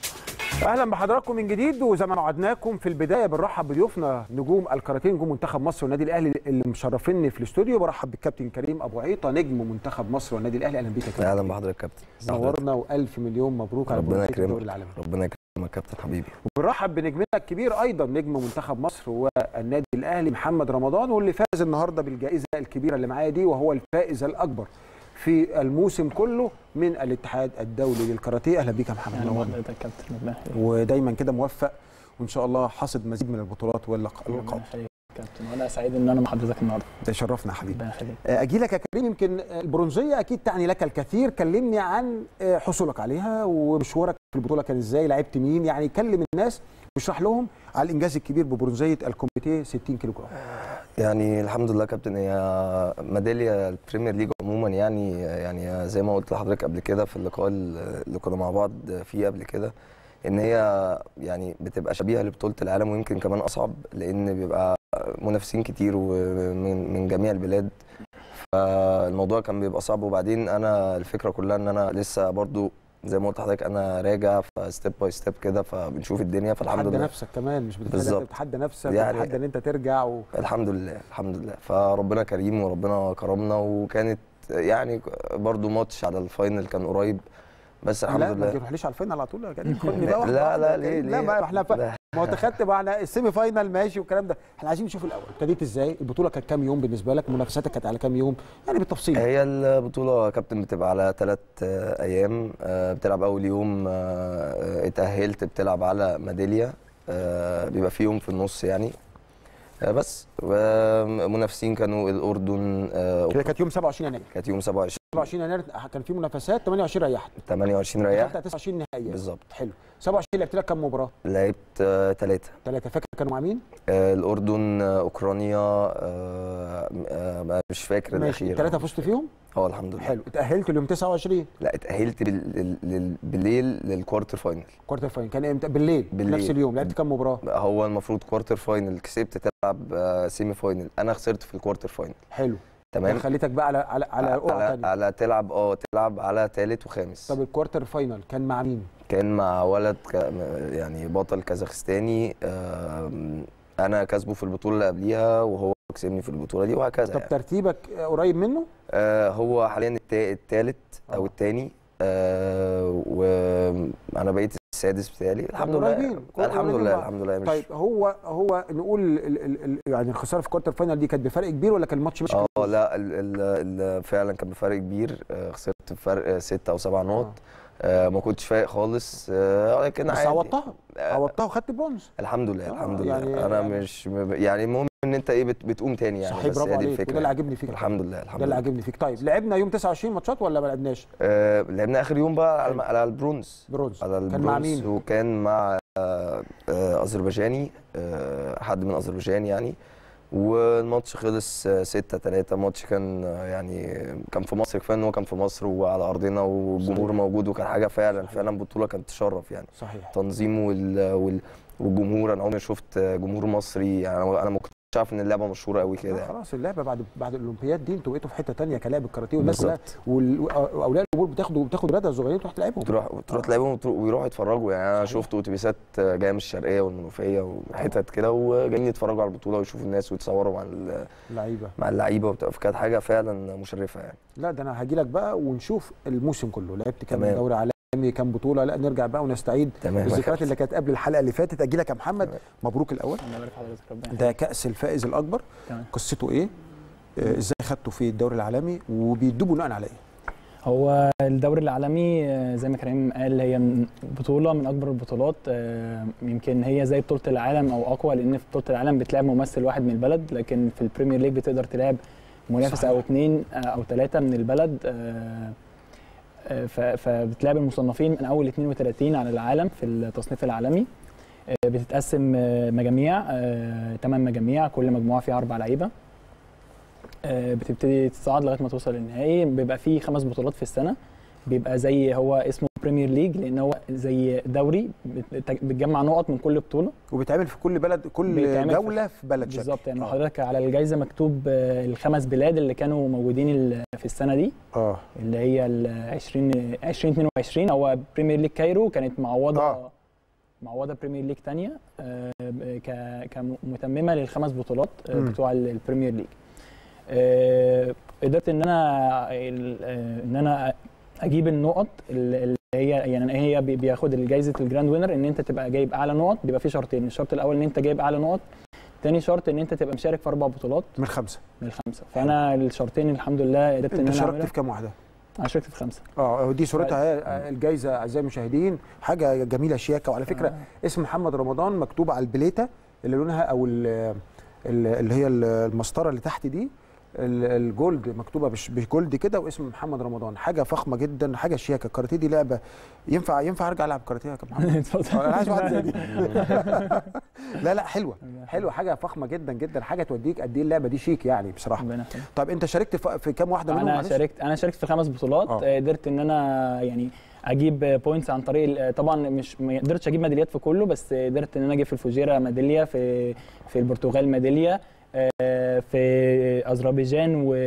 اهلا بحضراتكم من جديد وزي ما وعدناكم في البدايه بنرحب بضيوفنا نجوم الكاراتيه نجوم منتخب مصر والنادي الاهلي اللي مشرفيني في الاستوديو برحب بالكابتن كريم ابو عيطه نجم منتخب مصر والنادي الاهلي اهلا بيك يا كابتن اهلا بحضرتك يا كابتن نورنا والف مليون مبروك على ربنا بطولة الدوري يكرمك العالمي ربنا يكرمك يا كابتن حبيبي وبنرحب بنجمنا الكبير ايضا نجم منتخب مصر والنادي الاهلي محمد رمضان واللي فاز النهارده بالجائزه الكبيره اللي معايا دي وهو الفائز الاكبر في الموسم كله من الاتحاد الدولي للكاراتيه اهلا بيك يا محمد اهلا نورنا. بحضرتك يا كابتن ربنا يخليك ودايما كده موفق وان شاء الله حاصد مزيد من البطولات واللقاء ربنا يخليك يا كابتن وانا سعيد ان انا مع حضرتك النهارده ده شرفنا يا حبيبي ربنا يخليك اجي لك يا كريم يمكن البرونزيه اكيد تعني لك الكثير كلمني عن حصولك عليها ومشوارك في البطوله كان ازاي لعبت مين يعني كلم الناس واشرح لهم على الانجاز الكبير ببرونزيه الكوميتيه 60 كيلو جرام يعني الحمد لله كابتن هي ميداليه البريمير ليج عموما يعني يعني زي ما قلت لحضرتك قبل كده في اللقاء اللي كنا مع بعض فيه قبل كده ان هي يعني بتبقى شبيهه لبطوله العالم ويمكن كمان اصعب لان بيبقى منافسين كتير ومن من جميع البلاد فالموضوع كان بيبقى صعب وبعدين انا الفكره كلها ان انا لسه برضو زي ما قلت لحضرتك انا راجع فستيب باي ستيب كده فبنشوف الدنيا فالحمد تحدى لله نفسك كمان مش بتتحدى بالظبط. بتتحدى نفسك يعني- وتتحدى ان انت ترجع و... الحمد لله الحمد لله فربنا كريم وربنا كرمنا وكانت يعني برضو ماتش على الفاينل كان قريب بس الحمد لا ما لله تروحليش على الفاينل على طول يا كريم خدني بقى واحدة لا واحدة لا يا ليه كريم. ليه لا ما احنا ف... لا. ما هو تخدت معنا السيمي فاينل ماشي والكلام ده احنا عايزين نشوف الاول ابتديت ازاي البطوله كانت كام يوم بالنسبه لك منافساتك كانت على كام يوم يعني بالتفصيل هي البطولة يا كابتن بتبقى على ثلاث أيام آه، بتلعب أول يوم آه، آه، اتأهلت بتلعب على ميدالية آه، بيبقى في يوم في النص يعني آه، بس ومنافسين كانوا الأردن آه، هي كانت يوم 27 يناير كانت يوم 27 27 يناير كان في منافسات 28 ريحت 28 دخلت ريح على 29 نهائيه بالظبط حلو 27 لعبت لك كام مباراه؟ لعبت ثلاثة ثلاثه فاكر كانوا مع مين؟ الأردن آه، أوكرانيا آه، آه، مش فاكر ماشي الأخير الثلاثه فزت فيهم؟ اه الحمد لله حلو اتاهلت اليوم 29 لا اتأهلت بال... لل- لل- بالليل للكوارتر فاينل كوارتر فاينل كان امتى؟ بالليل بالليل. نفس اليوم لعبت كام مباراه؟ هو المفروض كوارتر فاينل كسبت تلعب آه، سيمي فاينل انا خسرت في الكوارتر فاينل حلو تمام خليتك بقى على على على قرعه على, ثانيه على تلعب اه تلعب على ثالث وخامس طب الكوارتر فاينل كان مع مين؟ كان مع ولد ك... يعني بطل كازاخستاني آم، انا كسبه في البطوله اللي قبليها وهو كسبني في البطوله دي وهكذا طب يعني. ترتيبك قريب منه؟ آه هو حاليا الثالث او آه. الثاني آه وانا بقيت السادس بتاعي الحمد لله قريبين، الحمد قريبين لله بعض. الحمد لله مش طيب هو هو نقول ال ال ال يعني الخساره في الكوارتر فاينل دي كانت بفرق كبير ولا كان الماتش مش اه لا ال ال ال فعلا كان بفرق كبير آه، خسرت بفرق ستة او سبع نقط آه ما كنتش فايق خالص آه لكن بس عادي عوضتها آه، عوضتها وخدت برونز الحمد لله آه، الحمد لله يعني- انا يعني- مش م- يعني المهم ان انت ايه بت- بتقوم تاني يعني صحيح بس برافو هي دي عليك وده الفكره اللي يعني. عاجبني فيك الحمد لله الحمد ده اللي لله عاجبني فيك طيب لعبنا يوم 29 ماتشات ولا ما لعبناش آه لعبنا اخر يوم بقى على, على البرونز برونز على كان مع البرونز مين وكان مع آه، آه، اذربيجاني آه، حد من اذربيجان يعني والماتش خلص 6 3 ماتش كان آه، يعني كان في مصر كفايه ان هو كان في مصر وعلى ارضنا والجمهور صحيح. موجود وكان حاجه فعلا صحيح. فعلا بطوله كانت تشرف يعني صحيح تنظيم وال وال والجمهور انا عمري ما شفت جمهور مصري يعني انا ما كنتش عارف ان اللعبه مشهوره قوي كده لا يعني خلاص اللعبه بعد بعد الاولمبياد دي انتوا بقيتوا في حته ثانيه كلاعب الكاراتيه والناس كلها بالظبط وال- واولياء الامور بتاخدوا بتاخد ولادها الصغيرين تروح تلعبهم تروح تروح تلاقيهم وتروح- ويروحوا يتفرجوا يعني انا صحيح. شفت اتوبيسات جايه من الشرقيه والمنوفيه وحتت كده وجايين يتفرجوا على البطوله ويشوفوا الناس ويتصوروا مع ال- لعيبه مع اللعيبه وبتاع فكانت حاجه فعلا مشرفه يعني لا ده انا هاجي لك بقى ونشوف الموسم كله لعبت كام تمام. دوري عالمي كام بطوله لا نرجع بقى ونستعيد تمام الذكريات اللي كانت قبل الحلقه اللي فاتت اجي لك يا محمد تمام. مبروك الاول الله يبارك في حضرتك ربنا يخليك. ده كاس الفائز الاكبر تمام. قصته ايه آه، ازاي خدته في الدوري العالمي وبيدوه بناء على ايه هو الدوري العالمي آه، زي ما كريم قال هي من- بطوله من اكبر البطولات آه، يمكن هي زي بطوله العالم او اقوى لان في بطوله العالم بتلعب ممثل واحد من البلد لكن في البريمير ليج بتقدر تلعب منافس صحيح. او اثنين آه، او ثلاثه من البلد آه، آه، ف- فبتلعب المصنفين من اول 32 على العالم في التصنيف العالمي آه، بتتقسم آه، مجاميع ثمان مجاميع كل مجموعه فيها اربع لعيبه آه، بتبتدي تصعد لغايه ما توصل للنهائي بيبقى فيه خمس بطولات في السنه بيبقى زي هو اسمه بريمير ليج لان هو زي دوري بت- بتجمع نقط من كل بطوله وبيتعمل في كل بلد كل بيتعمل في- جوله في بلد شكل. بالظبط يعني آه. حضرتك على الجائزه مكتوب آه، الخمس بلاد اللي كانوا موجودين ال- في السنه دي اه اللي هي ال 20 2022 هو بريمير ليج كايرو كانت معوضه آه. معوضه بريمير ليج تانية آه، ك- كمتممه للخمس بطولات آه، مم. بتوع ال- البريمير ليج آه، قدرت ان انا ال- آه، ان انا اجيب النقط ال- اللي هي يعني هي بي- بياخد الجائزه الجراند وينر ان انت تبقى جايب اعلى نقط بيبقى في شرطين الشرط الاول ان انت جايب اعلى نقط تاني شرط ان انت تبقى مشارك في اربع بطولات من خمسه من الخمسه فانا الشرطين الحمد لله قدرت ان انت انا شاركت اعملها في كام واحده؟ انا شاركت في خمسه اه ودي صورتها هي الجائزه اعزائي المشاهدين حاجه جميله شياكه وعلى فكره اسم محمد رمضان مكتوب على البليته اللي لونها او ال- ال- اللي هي المسطره اللي تحت دي ال- الجولد مكتوبه بش- بجولد كده واسم محمد رمضان حاجه فخمه جدا حاجه شياكه الكاراتيه دي لعبه ينفع ينفع ارجع العب كاراتيه يا كابتن محمد اتفضل آه، انا عايز واحده زي دي لا لا حلوه حلوه حاجه فخمه جدا جدا حاجه توديك قد ايه اللعبه دي شيك يعني بصراحه ربنا يخليك. طب انت شاركت في في كام واحده منهم انا معلش؟ شاركت انا شاركت في خمس بطولات آه. آه، قدرت ان انا يعني اجيب بوينتس عن طريق ال- طبعا مش ما قدرتش اجيب ميداليات في كله بس قدرت ان انا اجيب في الفوجيرا ميداليه في في البرتغال ميداليه آه، في اذربيجان و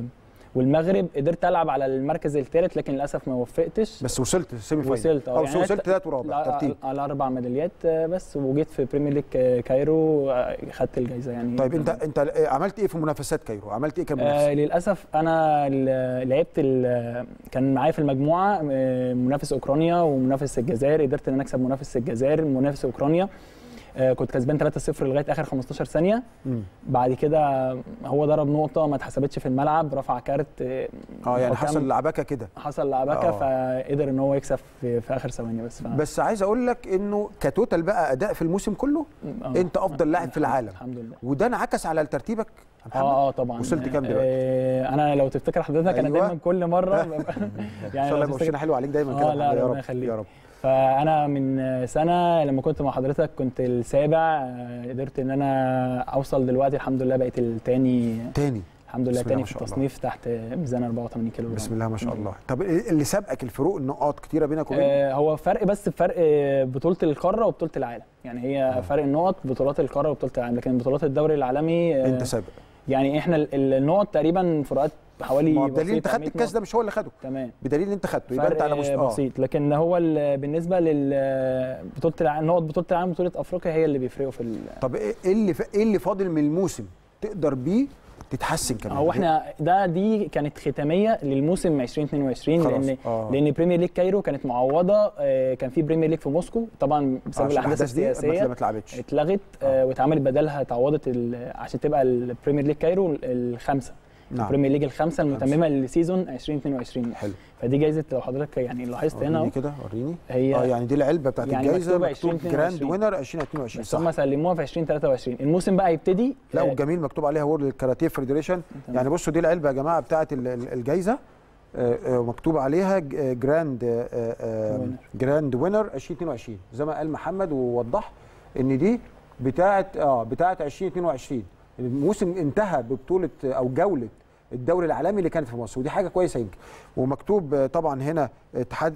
والمغرب قدرت العب على المركز الثالث لكن للاسف ما وفقتش بس وصلت السيمي فاينل وصلت او يعني وصلت أنا ثلاث ورابع ترتيب على على اربع ميداليات آه، بس وجيت في بريمير ليج آه، كايرو آه، خدت الجائزه يعني طيب انت انت عملت ايه في منافسات كايرو عملت ايه آه كمنافس للاسف انا ال- لعبت ال- كان معايا في المجموعه آه، منافس اوكرانيا ومنافس الجزائر قدرت ان انا اكسب منافس الجزائر منافس اوكرانيا آه، كنت كسبان 3-0 لغايه اخر 15 ثانيه مم. بعد كده هو ضرب نقطه ما اتحسبتش في الملعب رفع كارت آه، اه يعني حكام- حصل لعبكه كده حصل لعبكه آه. فقدر ان هو يكسب في, في اخر ثواني بس ف... بس عايز اقول لك انه كتوتال بقى اداء في الموسم كله آه. انت افضل لاعب في العالم الحمد لله وده انعكس على ترتيبك يا محمد اه اه طبعا وصلت كام دلوقتي؟ آه انا لو تفتكر حضرتك انا أيوة. دايما كل مره ببقى- ان يعني شاء الله لو يبقى تفتكر وشنا حلو عليك دايما آه، كده لا، يا ربنا رب يخليك. يا رب فانا من سنه لما كنت مع حضرتك كنت السابع آه، قدرت ان انا اوصل دلوقتي الحمد لله بقيت الثاني تاني الحمد لله بسم الله تاني ما في شاء الله. التصنيف تحت ميزان 84 كيلو جرام. بسم الله ما شاء الله طب إيه اللي سابقك الفروق النقاط كتيره بينك وبين آه، هو فرق بس فرق آه، بطوله القاره وبطوله العالم يعني هي فرق النقط بطولات القاره وبطوله العالم لكن بطولات الدوري العالمي آه، انت سابق يعني احنا ال- ال- النقط تقريبا فروقات حوالي ما هو بدليل انت بسيطة، خدت 100 الكاس ده مش هو اللي خده نقطة. تمام بدليل ان انت خدته يبقى انت على فرق مستوى آه. بسيط لكن هو ال- بالنسبه لل بطوله العالم نقط بطوله العالم بطوله افريقيا هي اللي بيفرقوا في ال... طب ايه إيه اللي ف... ايه اللي فاضل من الموسم تقدر بيه تتحسن كمان هو احنا ده دي كانت ختاميه للموسم 2022 خلاص. لان آه. لان بريمير ليج كايرو كانت معوضه آه، كان في بريمير ليج في موسكو طبعا بسبب عشان الاحداث الأحداث دي السياسيه ما اتلعبتش اتلغت آه، واتعمل بدلها تعوضت ال- عشان تبقى البريمير ليج كايرو الخمسه نعم البريمير ليج الخمسه المتممه للسيزون 2022 حلو فدي جايزه لو حضرتك يعني لاحظت هنا وريني اهو كده وريني هي اه يعني دي العلبه بتاعت يعني الجائزه مكتوبة مكتوب 2022. جراند وينر 2022 بس صح هم سلموها في 2023 الموسم بقى هيبتدي لا آه، والجميل مكتوب عليها وورلد كاراتيه فيدريشن تمام. يعني بصوا دي العلبه يا جماعه بتاعت ال- ال- الجائزه آه، آه، مكتوب عليها ج- آه، جراند آه، آه، وينر. جراند وينر 2022 زي ما قال محمد ووضح ان دي بتاعت اه بتاعت 2022 الموسم انتهى ببطوله آه، او جوله الدوري العالمي اللي كانت في مصر ودي حاجه كويسه يمكن ومكتوب آه، طبعا هنا اتحاد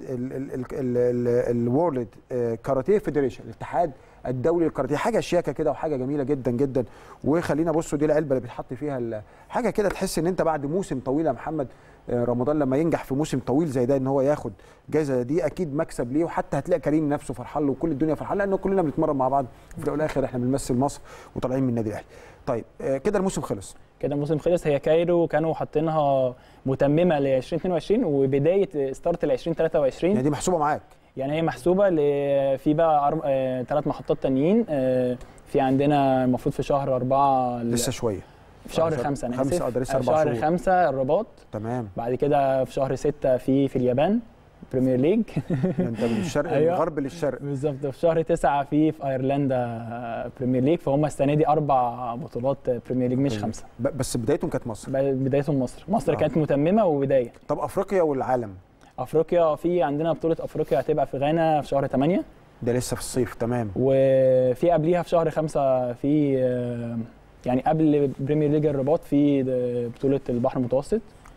الورلد كاراتيه فيدريشن الاتحاد الدولي للكاراتيه حاجه شياكه كده وحاجه جميله جدا جدا وخلينا بصوا دي العلبه اللي بيتحط فيها ال- حاجه كده تحس ان انت بعد موسم طويل يا محمد آه، رمضان لما ينجح في موسم طويل زي ده ان هو ياخد جايزه دي اكيد مكسب ليه وحتى هتلاقي كريم نفسه فرحان له وكل الدنيا فرحان لانه كلنا بنتمرن مع بعض وفي الأول والاخر احنا بنمثل مصر وطالعين من النادي الاهلي طيب آه، كده الموسم خلص كده الموسم خلص هي كايرو كانوا حاطينها متممه ل 2022 وبدايه ستارت ل 2023 يعني دي محسوبه معاك يعني هي محسوبه ل... في بقى ثلاث محطات تانيين آه، في عندنا المفروض في شهر أربعة ال- لسه شويه في شهر آه، خمسة أنا خمسة، آسف آه، ده لسه آه، أربع شهر شهور. خمسة الرباط تمام بعد كده في شهر ستة في في اليابان بريمير ليج انت من الشرق من أيوة. الغرب للشرق بالظبط في شهر تسعة في في ايرلندا آه، بريمير ليج فهم السنه دي اربع بطولات آه، بريمير ليج مش بريمير. خمسه ب- بس بدايتهم كانت مصر ب- بدايتهم مصر مصر آه. كانت متممه وبدايه طب افريقيا والعالم افريقيا في عندنا بطوله افريقيا هتبقى في غانا في شهر 8 ده لسه في الصيف تمام وفي قبليها في شهر خمسة في آه، يعني قبل بريمير ليج الرباط في د- بطولة البحر المتوسط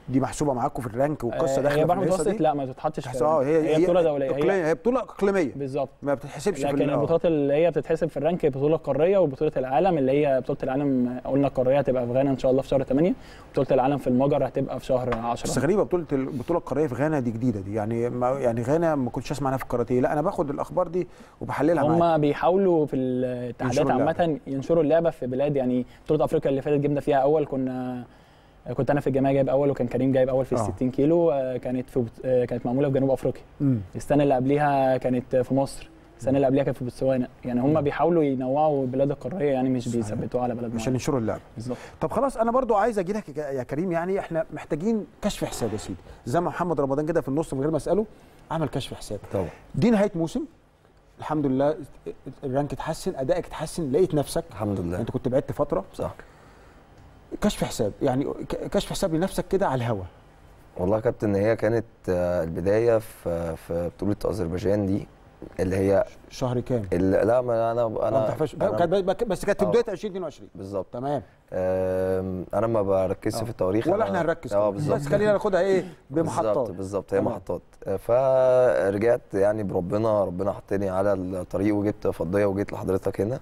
دي محسوبه معاكم في الرانك والقصه آه، داخله هي في بحر الهيصة متوسط دي؟ لا ما تتحطش في تحس- اه هي هي بطوله دوليه إقليمية، هي هي بطوله اقليميه بالظبط ما بتتحسبش في لكن ال- آه. البطولات اللي هي بتتحسب في الرانك البطوله القاريه وبطوله العالم اللي هي بطوله العالم قلنا القاريه هتبقى في غانا ان شاء الله في شهر 8 بطوله العالم في المجر هتبقى في شهر 10 بس غريبه بطوله البطوله القاريه في غانا دي جديده دي يعني ما يعني غانا ما كنتش اسمع عنها في الكاراتيه لا انا باخد الاخبار دي وبحللها معاك هم بيحاولوا في الاتحادات ينشروا اللعبة. عامه ينشروا اللعبه في بلاد يعني بطوله افريقيا اللي فاتت جبنا فيها اول كنا كنت انا في الجماعه جايب اول وكان كريم جايب اول في ال آه. 60 كيلو آه، كانت في بط- آه، كانت معموله في جنوب افريقيا مم. السنه اللي قبليها كانت في مصر السنه اللي قبليها كانت في بوتسوانا يعني هم بيحاولوا ينوعوا البلاد القاريه يعني مش صحيح. بيثبتوها على بلد عشان معين ينشروا اللعبه بالظبط طب خلاص انا برضو عايز اجي لك يا كريم يعني احنا محتاجين كشف حساب يا سيدي زي ما محمد رمضان كده في النص من غير ما اساله عمل كشف حساب طبعا دي نهايه موسم الحمد لله الرانك اتحسن ادائك اتحسن لقيت نفسك الحمد لله انت كنت بعدت فتره صح كشف حساب يعني ك- كشف حساب لنفسك كده على الهوا والله يا كابتن هي كانت آه، البدايه في في بطوله اذربيجان دي اللي هي شهر كام؟ اللي لا ما انا ما انا تحفظش. أنا- كانت ب- بس كانت في آه. بدايه 2022 بالظبط تمام آم، انا ما بركزش آه. في التواريخ ولا أنا- احنا هنركز اه كده. بالظبط بس خلينا ناخدها ايه بمحطات بالظبط بالظبط هي تمام. محطات آه، فرجعت يعني بربنا ربنا حطني على الطريق وجبت فضيه وجيت لحضرتك هنا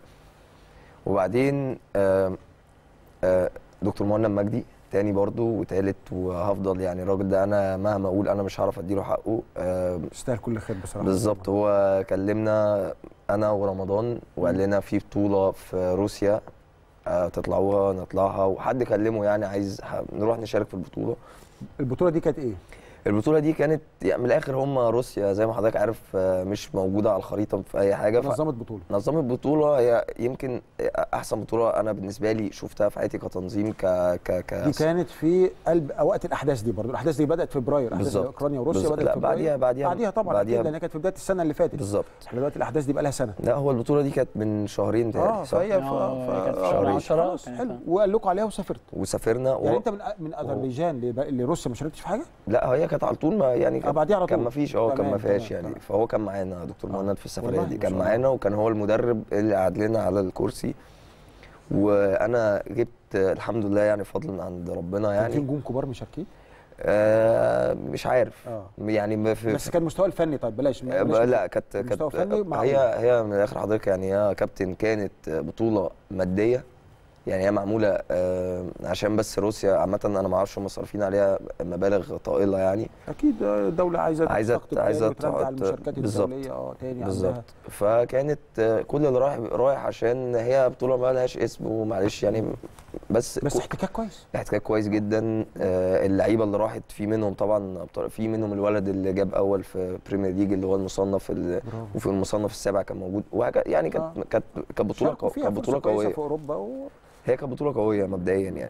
وبعدين آم، آه، دكتور مهند مجدي تاني برضو وتالت وهفضل يعني الراجل ده انا مهما اقول انا مش هعرف اديله حقه آم، يستاهل كل خير بصراحه بالظبط هو كلمنا انا ورمضان وقال لنا في بطوله في روسيا آه، تطلعوها نطلعها وحد كلمه يعني عايز ح- نروح نشارك في البطوله البطوله دي كانت ايه؟ البطوله دي كانت يعني من الاخر هم روسيا زي ما حضرتك عارف آه، مش موجوده على الخريطه في اي حاجه ف... نظمت بطوله نظام البطوله هي يمكن احسن بطوله انا بالنسبه لي شفتها في حياتي كتنظيم ك ك ك دي كانت في قلب وقت الاحداث دي برضو الاحداث دي بدات في فبراير احداث بالظبط. اوكرانيا وروسيا بالظبط. بدات لا، في فبراير بعديها- بعديها- بعديها طبعا بعديها- اكيد لان كانت في بدايه السنه اللي فاتت بالظبط احنا دلوقتي الاحداث دي بقى لها سنه لا هو البطوله دي كانت من شهرين اه تقريبا صح؟ فهي ف... آه، ف... كانت في آه، شهر ماشي، 10 خلاص كانت- حلو وقال لكم عليها وسافرت وسافرنا يعني و... انت من من اذربيجان لب- لروسيا ما شاركتش في حاجه؟ لا هي كانت على طول ما يعني آه، كان بعديها على كان طول. ما فيش اه كان تمام، ما فيهاش تمام، يعني تمام. فهو كان معانا دكتور آه. مهند في السفريه والله دي ما كان شاء الله. معانا وكان هو المدرب اللي قعد لنا على الكرسي وانا جبت الحمد لله يعني فضل من عند ربنا كان في يعني نجوم كبار مشاركين آه مش عارف اه يعني ما في بس كان المستوى الفني طيب بلاش آه، بلاش لا كانت المستوى كانت الفني معقول. هي هي من الاخر حضرتك يعني هي كابتن كانت بطوله ماديه يعني هي معموله آه، عشان بس روسيا عامه انا ما اعرفش هم صارفين عليها مبالغ طائله يعني اكيد الدوله عايزه عايزة- تستقطب تاني عايزة وترجع تحط- المشاركات بالظبط. الدوليه اه تاني بالظبط عندها فكانت آه، كل اللي رايح رايح عشان هي بطوله ما لهاش اسم ومعلش يعني بس بس كو- احتكاك كويس احتكاك كويس جدا آه، اللعيبه اللي راحت في منهم طبعا أبطال- في منهم الولد اللي جاب اول في بريمير ليج اللي هو المصنف ال- برافو وفي المصنف السابع كان موجود وهكذا يعني كانت آه. كانت كانت بطوله شاركوا قو- فيها كانت بطوله فرصة كويسة قويه في اوروبا و... هي كانت بطوله قويه مبدئيا يعني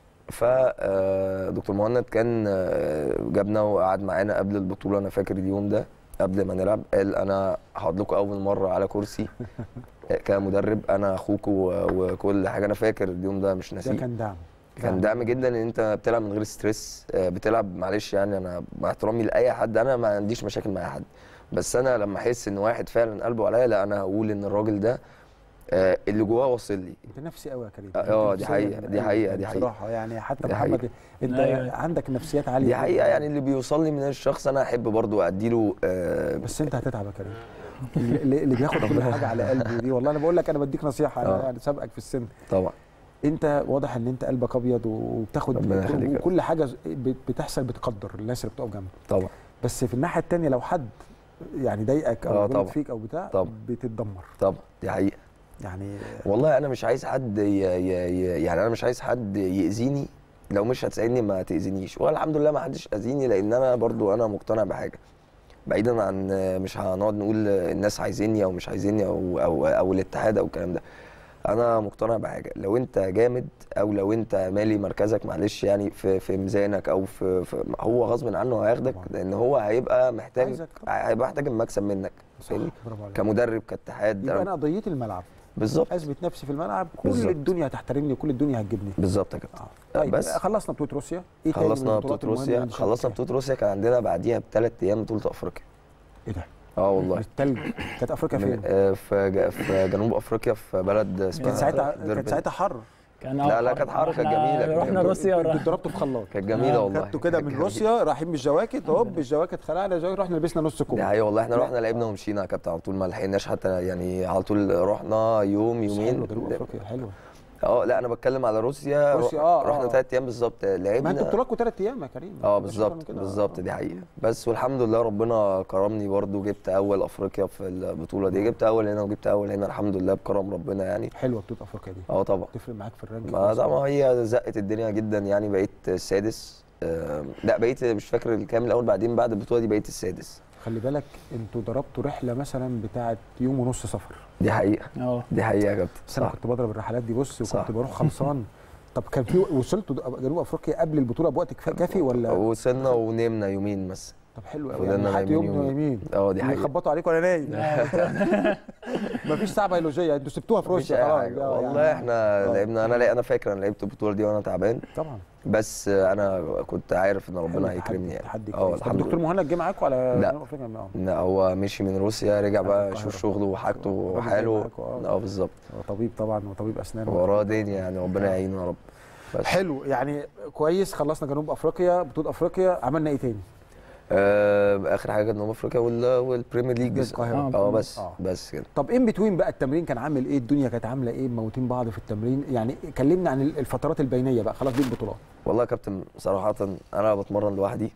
فدكتور مهند كان آه، جابنا وقعد معانا قبل البطوله انا فاكر اليوم ده قبل ما نلعب قال انا هقعد لكم اول مره على كرسي كمدرب انا اخوكم و- وكل حاجه انا فاكر اليوم ده مش ده ناسيه كان دعم كان دعم جدا ان انت بتلعب من غير ستريس آه، بتلعب معلش يعني انا مع احترامي لاي حد انا ما عنديش مشاكل مع اي حد بس انا لما احس ان واحد فعلا قلبه عليا لا انا هقول ان الراجل ده آه، اللي جواه واصل لي انت نفسي قوي يا كريم آه، أنت آه، دي نفسياً حقيقة، دي قوي. حقيقة، دي حقيقة. بصراحه يعني حتى دي محمد انت أيوة. عندك نفسيات عاليه دي جداً. حقيقه يعني اللي بيوصل لي من الشخص انا احب برضو اديله آه، بس انت هتتعب يا كريم اللي اللي بياخد كل حاجه على قلبه دي والله انا بقول لك انا بديك نصيحه انا آه. يعني سابقك في السن طبعا انت واضح ان انت قلبك ابيض وبتاخد ربنا كل, يخليك. وكل حاجه بت- بتحصل بتقدر الناس اللي بتقف جنبك طبعا بس في الناحيه الثانيه لو حد يعني ضايقك آه، او غلط طبعا. فيك او بتاع طبعا. بتتدمر طبعا دي حقيقه يعني والله انا مش عايز حد ي... ي... ي... يعني انا مش عايز حد يأذيني لو مش هتساعدني ما تأذينيش والحمد لله ما حدش أذيني لان انا برضو انا مقتنع بحاجه بعيدا عن مش هنقعد نقول الناس عايزيني او مش عايزيني او او او الاتحاد او الكلام ده انا مقتنع بحاجه لو انت جامد او لو انت مالي مركزك معلش يعني في في ميزانك او في, في هو غصب عنه هياخدك طبعاً. لان هو هيبقى محتاج عايزك طبعاً. هيبقى محتاج المكسب منك صح فاهمني؟ برافو عليك كمدرب كاتحاد يبقى انا قضيتي الملعب بالظبط اثبت نفسي في الملعب كل بالظبط. الدنيا هتحترمني وكل الدنيا هتجيبني بالظبط يا كابتن اه طيب بس. خلصنا بطوله روسيا ايه تاني من خلصنا البطولات بطوله المهمة اللي روسيا انت خلصنا شاركت بطوله روسيا كان عندنا بعديها بثلاث ايام بطوله افريقيا ايه ده؟ اه والله التلج كانت افريقيا من- فين؟ آه، في ج- في جنوب افريقيا في بلد اسمها كانت ساعتها ديربن. كانت ساعتها حر كان لا، لا، كانت حركة رحنا- جميلة. رحنا روسيا انتوا ورحنا ضربتوا في خلاط كانت جميله والله خدتوا كده من كانت روسيا رايحين بالجواكت هوب بالجواكت خلعنا الجواكت رحنا لبسنا نص كوب دي حقيقة والله احنا رحنا لعبنا ومشينا يا كابتن على طول ما لحقناش حتى يعني على طول رحنا يوم بس يومين حلوة جنوب افريقيا حلوه اه لا انا بتكلم على روسيا روسيا، آه، رحنا آه. ثلاث ايام بالظبط ما انتوا لعبنا بطولاتكم ثلاث ايام يا كريم اه مش أكتر من بالظبط كده. بالظبط آه. دي حقيقة بس والحمد لله ربنا كرمني برضو جبت اول افريقيا في البطولة دي جبت اول هنا وجبت اول هنا الحمد لله بكرم ربنا يعني حلوه بطوله افريقيا دي اه طبعا تفرق معاك في الرانك ما طبعا هي زقت الدنيا جدا يعني بقيت السادس آه، لا بقيت مش فاكر الكام الاول بعدين بعد البطولة دي بقيت السادس خلي بالك انتوا ضربتوا رحله مثلا بتاعه يوم ونص سفر دي حقيقة اه دي حقيقة يا كابتن بس انا صح كنت بضرب الرحلات دي بص وكنت صح. بروح خلصان طب كان في وصلتوا جنوب افريقيا قبل البطوله بوقت كفا- كافي ولا وصلنا ونمنا يومين بس طب حلو قوي فضلنا يعني لحد نايمين يوم يومين. نايمين اه دي حقيقة يخبطوا عليك وانا نايم مفيش ساعه بيولوجيه انتوا سبتوها في مفيش روسيا أي خلاص حاجة. لا، والله يعني- احنا آه. لعبنا انا لا انا فاكر انا لعبت البطوله دي وانا تعبان طبعا بس انا كنت عارف ان ربنا حلو، هيكرمني يعني تحدي اه كويس طب الحمد دكتور لله مهند جه معاكم على لا. جنوب افريقيا اه لا هو مشي من روسيا رجع بقى القاهرة. يشوف شغله وحاجته راجل زي وحاله معاكوا، آه. اه بالظبط هو طبيب طبعا وطبيب اسنان وراه دنيا يعني ربنا يعينه يا رب بس حلو يعني كويس خلصنا جنوب افريقيا بطوله افريقيا عملنا ايه تاني؟ آه اخر حاجه جنوب افريقيا وال- والبريمير ليج بس القاهرة. اه بس آه. بس كده طب ان بتوين بقى التمرين كان عامل ايه الدنيا كانت عامله ايه موتين بعض في التمرين يعني كلمنا عن الفترات البينيه بقى خلاص دي البطولات والله يا كابتن صراحه انا بتمرن لوحدي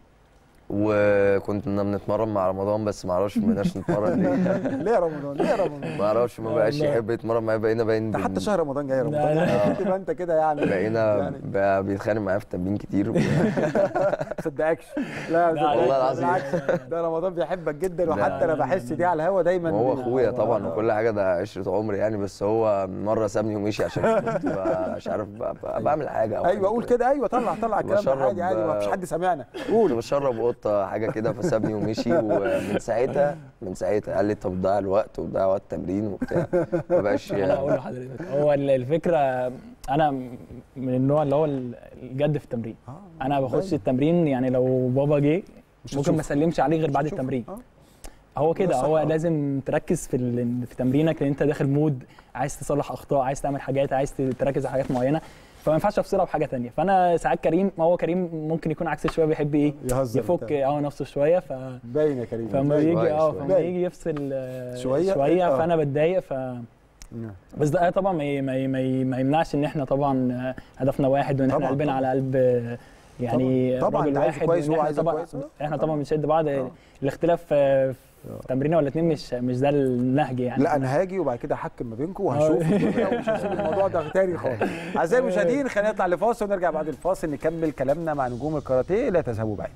وكنا بنتمرن مع رمضان بس ما اعرفش ما بقيناش نتمرن ليه ليه يا رمضان ليه يا رمضان ما اعرفش ما بقاش والله. يحب يتمرن معايا بقينا باين ده حتى بن- شهر رمضان جاي يا رمضان لا، لا. يعني تبقى انت كده يعني بقينا يعني بقى بيتخانق معايا في التمرين كتير صدقكش لا لا، صدقكش. والله العظيم. بالعكس ده رمضان بيحبك جدا لا، وحتى انا لا، بحس لا، دي على الهوا دايما وهو بي- اخويا طبعا آه. وكل حاجه ده عشره عمر يعني بس هو مره سابني ومشي عشان كنت ب- مش عارف ب- ب- بعمل حاجه أو ايوه حاجة قول كده ايوه طلع طلع الكلام ده بشرب، عادي عادي ما فيش حد سامعنا كنت قول بشرب قطه حاجه كده فسابني ومشي ومن ساعتها من ساعتها قال لي انت بتضيع الوقت وبتضيع وقت التمرين وبتاع ما بقاش انا اقول لحضرتك هو ال- الفكره انا من النوع اللي هو ال- الجد في التمرين آه، انا بخش باين. التمرين يعني لو بابا جه مش ممكن هتشوفه. ما اسلمش عليه غير مش بعد هتشوفه. التمرين آه. هو كده ده صح، هو آه. لازم تركز في ال- في تمرينك لان انت داخل مود عايز تصلح اخطاء عايز تعمل حاجات عايز تركز على حاجات معينه فما ينفعش افصلها بحاجه تانية فانا ساعات كريم ما هو كريم ممكن يكون عكس شويه بيحب ايه يهزر يفك بتاع. اه نفسه شويه ف باين يا كريم فلما باين. يجي شوية اه شوية. فلما باين. يجي يفصل آه، شوية، شويه آه. فانا بتضايق ف نعم. بس ده طبعا ما ي- ما ي- ما ي- ما يمنعش ان احنا طبعا آه، هدفنا واحد وان احنا طبعاً، قلبنا طبعاً. على قلب آه، يعني طبعاً، طبعاً، راجل أنت عايزه واحد كويس وإن وهو إحنا عايزك طبعاً كويس. آه. احنا طبعا بنشد بعض آه. الاختلاف آه، في تمرينه ولا اتنين مش مش ده النهج يعني لا انا هاجي وبعد كده احكم ما بينكم وهشوف الدنيا ومش هسيب الموضوع ده تاني خالص اعزائي المشاهدين خلينا نطلع لفاصل ونرجع بعد الفاصل نكمل كلامنا مع نجوم الكاراتيه لا تذهبوا بعيد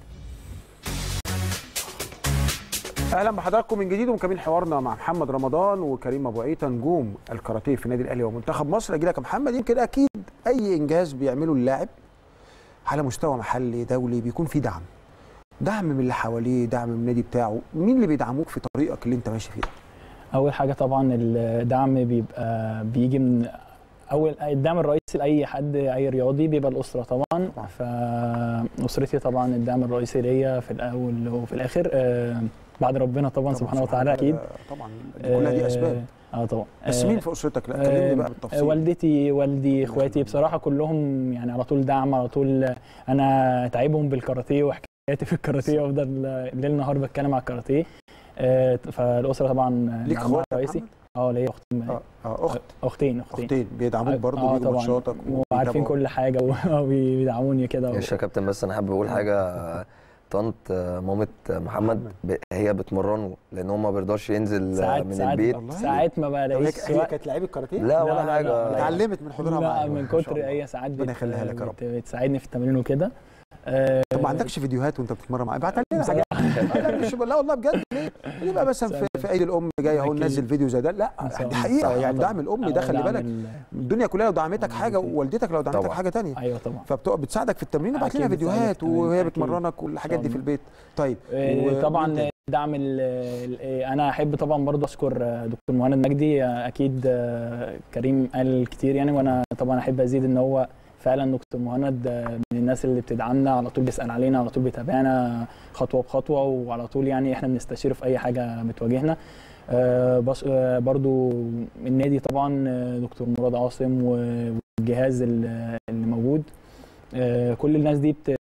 اهلا بحضراتكم من جديد ومكملين حوارنا مع محمد رمضان وكريم ابو عيطه نجوم الكاراتيه في النادي الاهلي ومنتخب مصر اجي لك يا محمد يمكن اكيد اي انجاز بيعمله اللاعب على مستوى محلي دولي بيكون في دعم دعم من اللي حواليه دعم من النادي بتاعه مين اللي بيدعموك في طريقك اللي انت ماشي فيه ده اول حاجه طبعا الدعم بيبقى بيجي من اول الدعم الرئيسي لاي حد اي رياضي بيبقى الاسره طبعا طبعاً. فاسرتي طبعا الدعم الرئيسي ليا في الاول وفي الاخر آه، بعد ربنا طبعا سبحانه وتعالى اكيد طبعا دي كلها دي اسباب اه طبعا بس آه، مين في اسرتك لا كلمني بقى آه، بالتفصيل والدتي والدي الله اخواتي يخليهم. بصراحه كلهم يعني على طول دعم على طول انا تعبهم بالكاراتيه وحكاياتي في الكاراتيه وافضل ليل نهار بتكلم على الكاراتيه آه، فالاسره طبعا ليك دعمها اخوات يا الرئيسي محمد؟ اه ليا اختين اه اه اخت اختين اختين اختين بيدعموك برضه آه، بيجوا طبعاً. ماتشاتك وعارفين وبيتابعوا. كل حاجه وبيدعموني كده معلش يا كابتن بس انا حابب اقول حاجه طنط مامة محمد ب- هي بتمرنه لان هو ما بيرضاش ينزل ساعات من ساعات البيت والله؟ ساعات ما طب هي بلاقيش هي وقت. كانت لعيبه كاراتيه؟ لا ولا لا، لا، حاجه لا. اتعلمت من حضورها لا معاك من ما شاء كتر الله. هي ساعات ربنا بت- يخليها لك يا رب. بت- بتساعدني في التمرين وكده آه، طب ما عندكش فيديوهات وانت بتتمرن معايا ابعتها لنا حاجات آه، لا مش لا والله بجد ليه؟ يبقى مثلا في, في عيد الام جاي اهو أكيد. ننزل فيديو زي ده لا إن شاء دي الله. حقيقه صح يعني طبعاً. دعم الام أو ده خلي دعم بالك ال- الدنيا كلها لو دعمتك حاجه والدتي. ووالدتك لو دعمتك طبعاً. حاجه تانية ايوه طبعا فبتبقى بتساعدك في التمرين ابعت لنا أكيد فيديوهات بتساعدك في التمرين، وهي أكيد. بتمرنك والحاجات دي في الله. البيت طيب آه، و- طبعا وإنت؟ دعم ال ال- انا احب طبعا برضه اشكر آه، دكتور مهند مجدي آه، اكيد آه، كريم قال كتير يعني وانا طبعا احب ازيد ان هو فعلا دكتور مهند آه، من الناس اللي بتدعمنا على طول بيسال علينا على طول بيتابعنا خطوه بخطوه وعلى طول يعني احنا بنستشيره في اي حاجه بتواجهنا آه، بس آه، برضو النادي طبعا آه، دكتور مراد عاصم و الجهاز ال- اللي موجود آه، كل الناس دي بت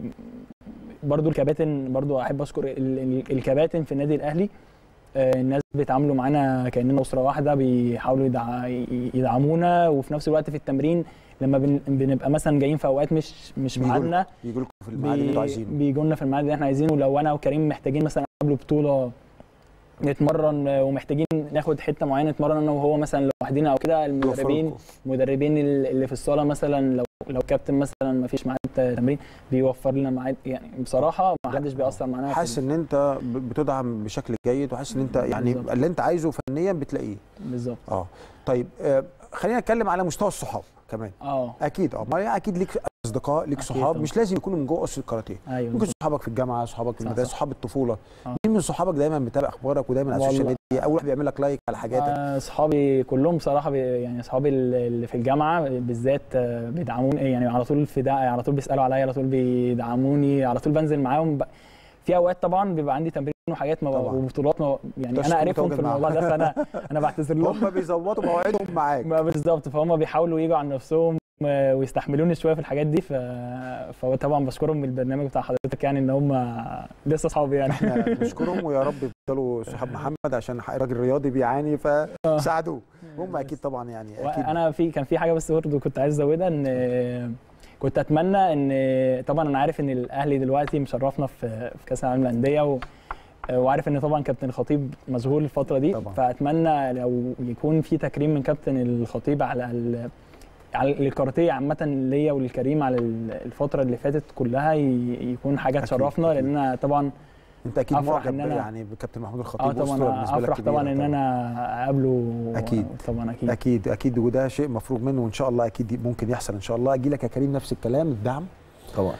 برضو الكباتن برضو احب اشكر ال- ال- الكباتن في النادي الاهلي آه، الناس بيتعاملوا معانا كاننا اسره واحده بيحاولوا يدع- يدعمونا وفي نفس الوقت في التمرين لما بن- بنبقى مثلا جايين في اوقات مش مش بيجوا ميعادنا يجوا لكم في الميعاد اللي انتوا عايزينه بيجوا لنا في الميعاد اللي احنا عايزينه لو انا وكريم محتاجين مثلا قبل بطوله نتمرن آه، ومحتاجين ناخد حته معينه نتمرن انا وهو مثلا لوحدنا او كده بيوفروا المدربين لكم. المدربين اللي في الصاله مثلا لو لو كابتن مثلا ما فيش ميعاد تمرين بيوفر لنا ميعاد يعني بصراحه ما حدش بيأثر معانا في- حاسس ان انت ب- بتدعم بشكل جيد وحاسس ان انت يعني بالظبط. اللي انت عايزه فنيا بتلاقيه بالظبط اه طيب آه خلينا نتكلم على مستوى الصحاب كمان اه اكيد اه ما اكيد ليك اصدقاء ليك أكيد صحاب طبعا. مش لازم يكونوا من جوه اسره الكاراتيه ايوه ممكن بالظبط. صحابك في الجامعه صحابك في صح، المدرسه صح. صحاب الطفوله آه. مين من صحابك دايما متابع اخبارك ودايما على السوشيال والله. ميديا اول واحد بيعمل لك لايك على حاجاتك آه، اصحابي كلهم بصراحه بي يعني اصحابي اللي في الجامعه بالذات آه، بيدعموني يعني على طول في دع... على طول بيسالوا عليا على طول بيدعموني على طول بنزل معاهم ب... في اوقات طبعا بيبقى عندي تمرين وحاجات ما طبعا. وبطولات ما يعني تشكر انا عارفهم متواجد في الموضوع ده فانا انا بعتذر لهم هم بيظبطوا مواعيدهم معاك ما بالظبط فهم بيحاولوا يجوا عن نفسهم آه، ويستحملوني شويه في الحاجات دي ف... فطبعا بشكرهم من البرنامج بتاع حضرتك يعني ان هم لسه اصحابي يعني احنا بنشكرهم ويا رب يفضلوا صحاب محمد عشان راجل رياضي بيعاني فساعدوه هم اكيد طبعا يعني اكيد انا في كان في حاجه بس برضه كنت عايز ازودها ان كنت اتمنى ان طبعا انا عارف ان الاهلي دلوقتي مشرفنا في في كاس العالم للانديه و وعارف ان طبعا كابتن الخطيب مشغول الفتره دي طبعا. فاتمنى لو يكون في تكريم من كابتن الخطيب على ال... على الكاراتيه عامه ليا وللكريم على ال- الفتره اللي فاتت كلها ي- يكون حاجه أكيد، تشرفنا أكيد. لان انا طبعا انت اكيد أفرح معجب إن أنا- يعني بكابتن محمود الخطيب اه أسطورة طبعا بالنسبة لك افرح كبيرة طبعا ان انا اقابله أكيد. طبعا اكيد اكيد اكيد وده شيء مفروغ منه وان شاء الله اكيد ممكن يحصل ان شاء الله اجي لك يا كريم نفس الكلام الدعم طبعا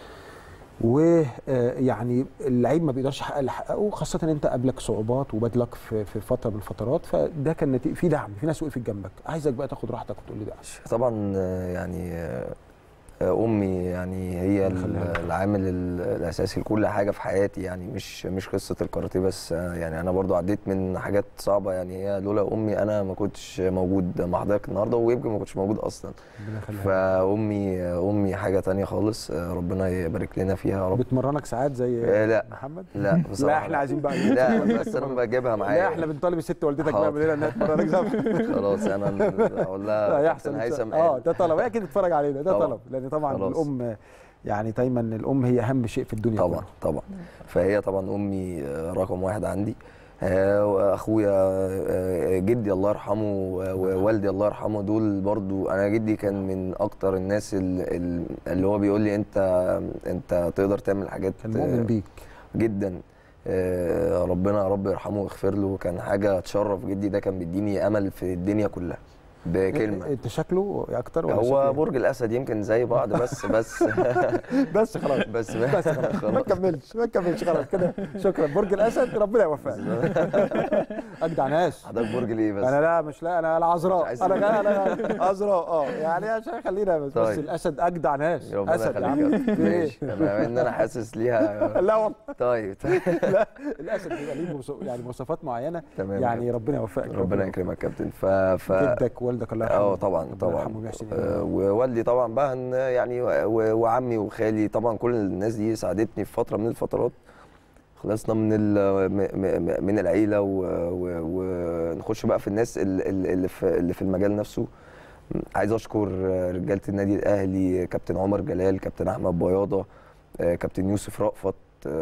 ويعني اللعيب ما بيقدرش يحقق اللي حققه خاصه ان انت قابلك صعوبات وبدلك في في فتره من الفترات فده كان نتيجة في دعم في ناس وقفت جنبك عايزك بقى تاخد راحتك وتقول لي بقى طبعا آه، يعني آه، آه، امي يعني هي الله يخليها لك. العامل ال- الاساسي لكل حاجه في حياتي يعني مش مش قصه الكاراتيه بس آه، يعني انا برضو عديت من حاجات صعبه يعني هي لولا امي انا ما كنتش موجود مع حضرتك النهارده ويمكن ما كنتش موجود اصلا ربنا يخليها فامي امي حاجه تانية خالص آه، ربنا يبارك لنا فيها يا رب بتمرنك ساعات زي آه، لا. محمد لا بصراحه لا احنا عايزين بقى لا بس انا بجيبها معايا لا احنا بنطالب الست والدتك حاضر. بقى من هنا انها تمرنك زي خلاص انا اقول لا لها يحصل كابتن إن شاء- هيثم اه قال. ده طلب هي اكيد بتتفرج علينا ده طبعا. طلب لان طبعا خلاص. الام يعني دايما الام هي اهم شيء في الدنيا طبعا كلها. طبعا فهي طبعا امي آه، رقم واحد عندي آه، واخويا آه، جدي الله يرحمه و- ووالدي الله يرحمه دول برضو انا جدي كان من اكتر الناس ال- ال- اللي هو بيقول لي انت انت تقدر تعمل حاجات كان مؤمن آه، بيك جدا آه، ربنا يا رب يرحمه ويغفر له كان حاجه تشرف جدي ده كان بيديني امل في الدنيا كلها بكلمه انت شكله اكتر ولا هو شكله برج الاسد يمكن زي بعض بس بس إيه؟ بس خلاص بس بس خلاص ما تكملش ما تكملش خلاص كده شكرا برج الاسد ربنا يوفقك اجدع ناس حضرتك برج ليه بس انا لا مش لا انا العذراء مش عايز انا لا انا عذراء اه يعني عشان خلينا بس, بس طيب. الاسد اجدع ناس ربنا اسد يا يخليك عم في ايه ماشي انا ان انا حاسس ليها لا والله طيب لا الاسد بيبقى ليه مواصف- يعني مواصفات معينه تمام يعني ربنا يوفقك ربنا يكرمك يا كابتن ف ف جدك والدك الله يرحمه اه طبعا ربنا طبعا يرحمه ويحسن آه، إليه. ووالدي طبعا بقى إن يعني و- وعمي وخالي طبعا كل الناس دي ساعدتني في فتره من الفترات خلصنا من ال- م- م- من العيله و- و- ونخش بقى في الناس ال- ال- اللي في اللي في المجال نفسه عايز اشكر رجاله النادي الاهلي كابتن عمر جلال كابتن احمد بياضه آه، كابتن يوسف رأفت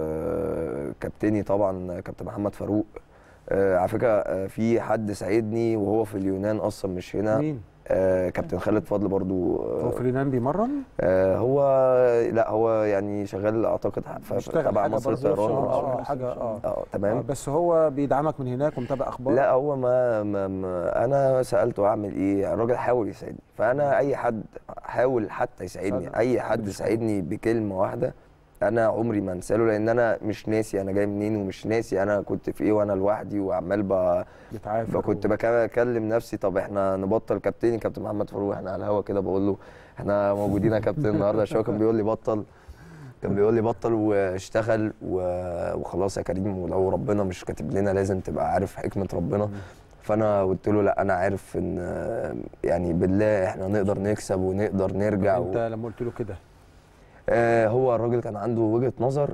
آه، كابتني طبعا كابتن محمد فاروق آه، على فكره آه، في حد ساعدني وهو في اليونان اصلا مش هنا مين آه، كابتن خالد فضل برضو هو آه، في اليونان بيمرن آه، هو لا هو يعني شغال اعتقد ف- بيشتغل تبع حاجة مصر برضه، الطيران آه، آه، حاجه اه اه آه، تمام بس هو بيدعمك من هناك ومتابع اخبار لا هو ما, ما, ما انا سالته اعمل ايه الراجل حاول يساعدني فانا اي حد حاول حتى يساعدني ساعد- اي حد بتشكره. يساعدني بكلمه واحده انا عمري ما انساله لان انا مش ناسي انا جاي منين ومش ناسي انا كنت في ايه وانا لوحدي وعمال ب- بتعافر كنت بك- بكلم نفسي طب احنا نبطل كابتني كابتن محمد فاروق احنا على الهوا كده بقول له احنا موجودين يا كابتن النهارده عشان هو كان بيقول لي بطل كان بيقول لي بطل واشتغل و- وخلاص يا كريم ولو ربنا مش كاتب لنا لازم تبقى عارف حكمه ربنا فانا قلت له لا انا عارف ان آه، يعني بالله احنا نقدر نكسب ونقدر نرجع انت و... لما قلت له كده آه هو الراجل كان عنده وجهه نظر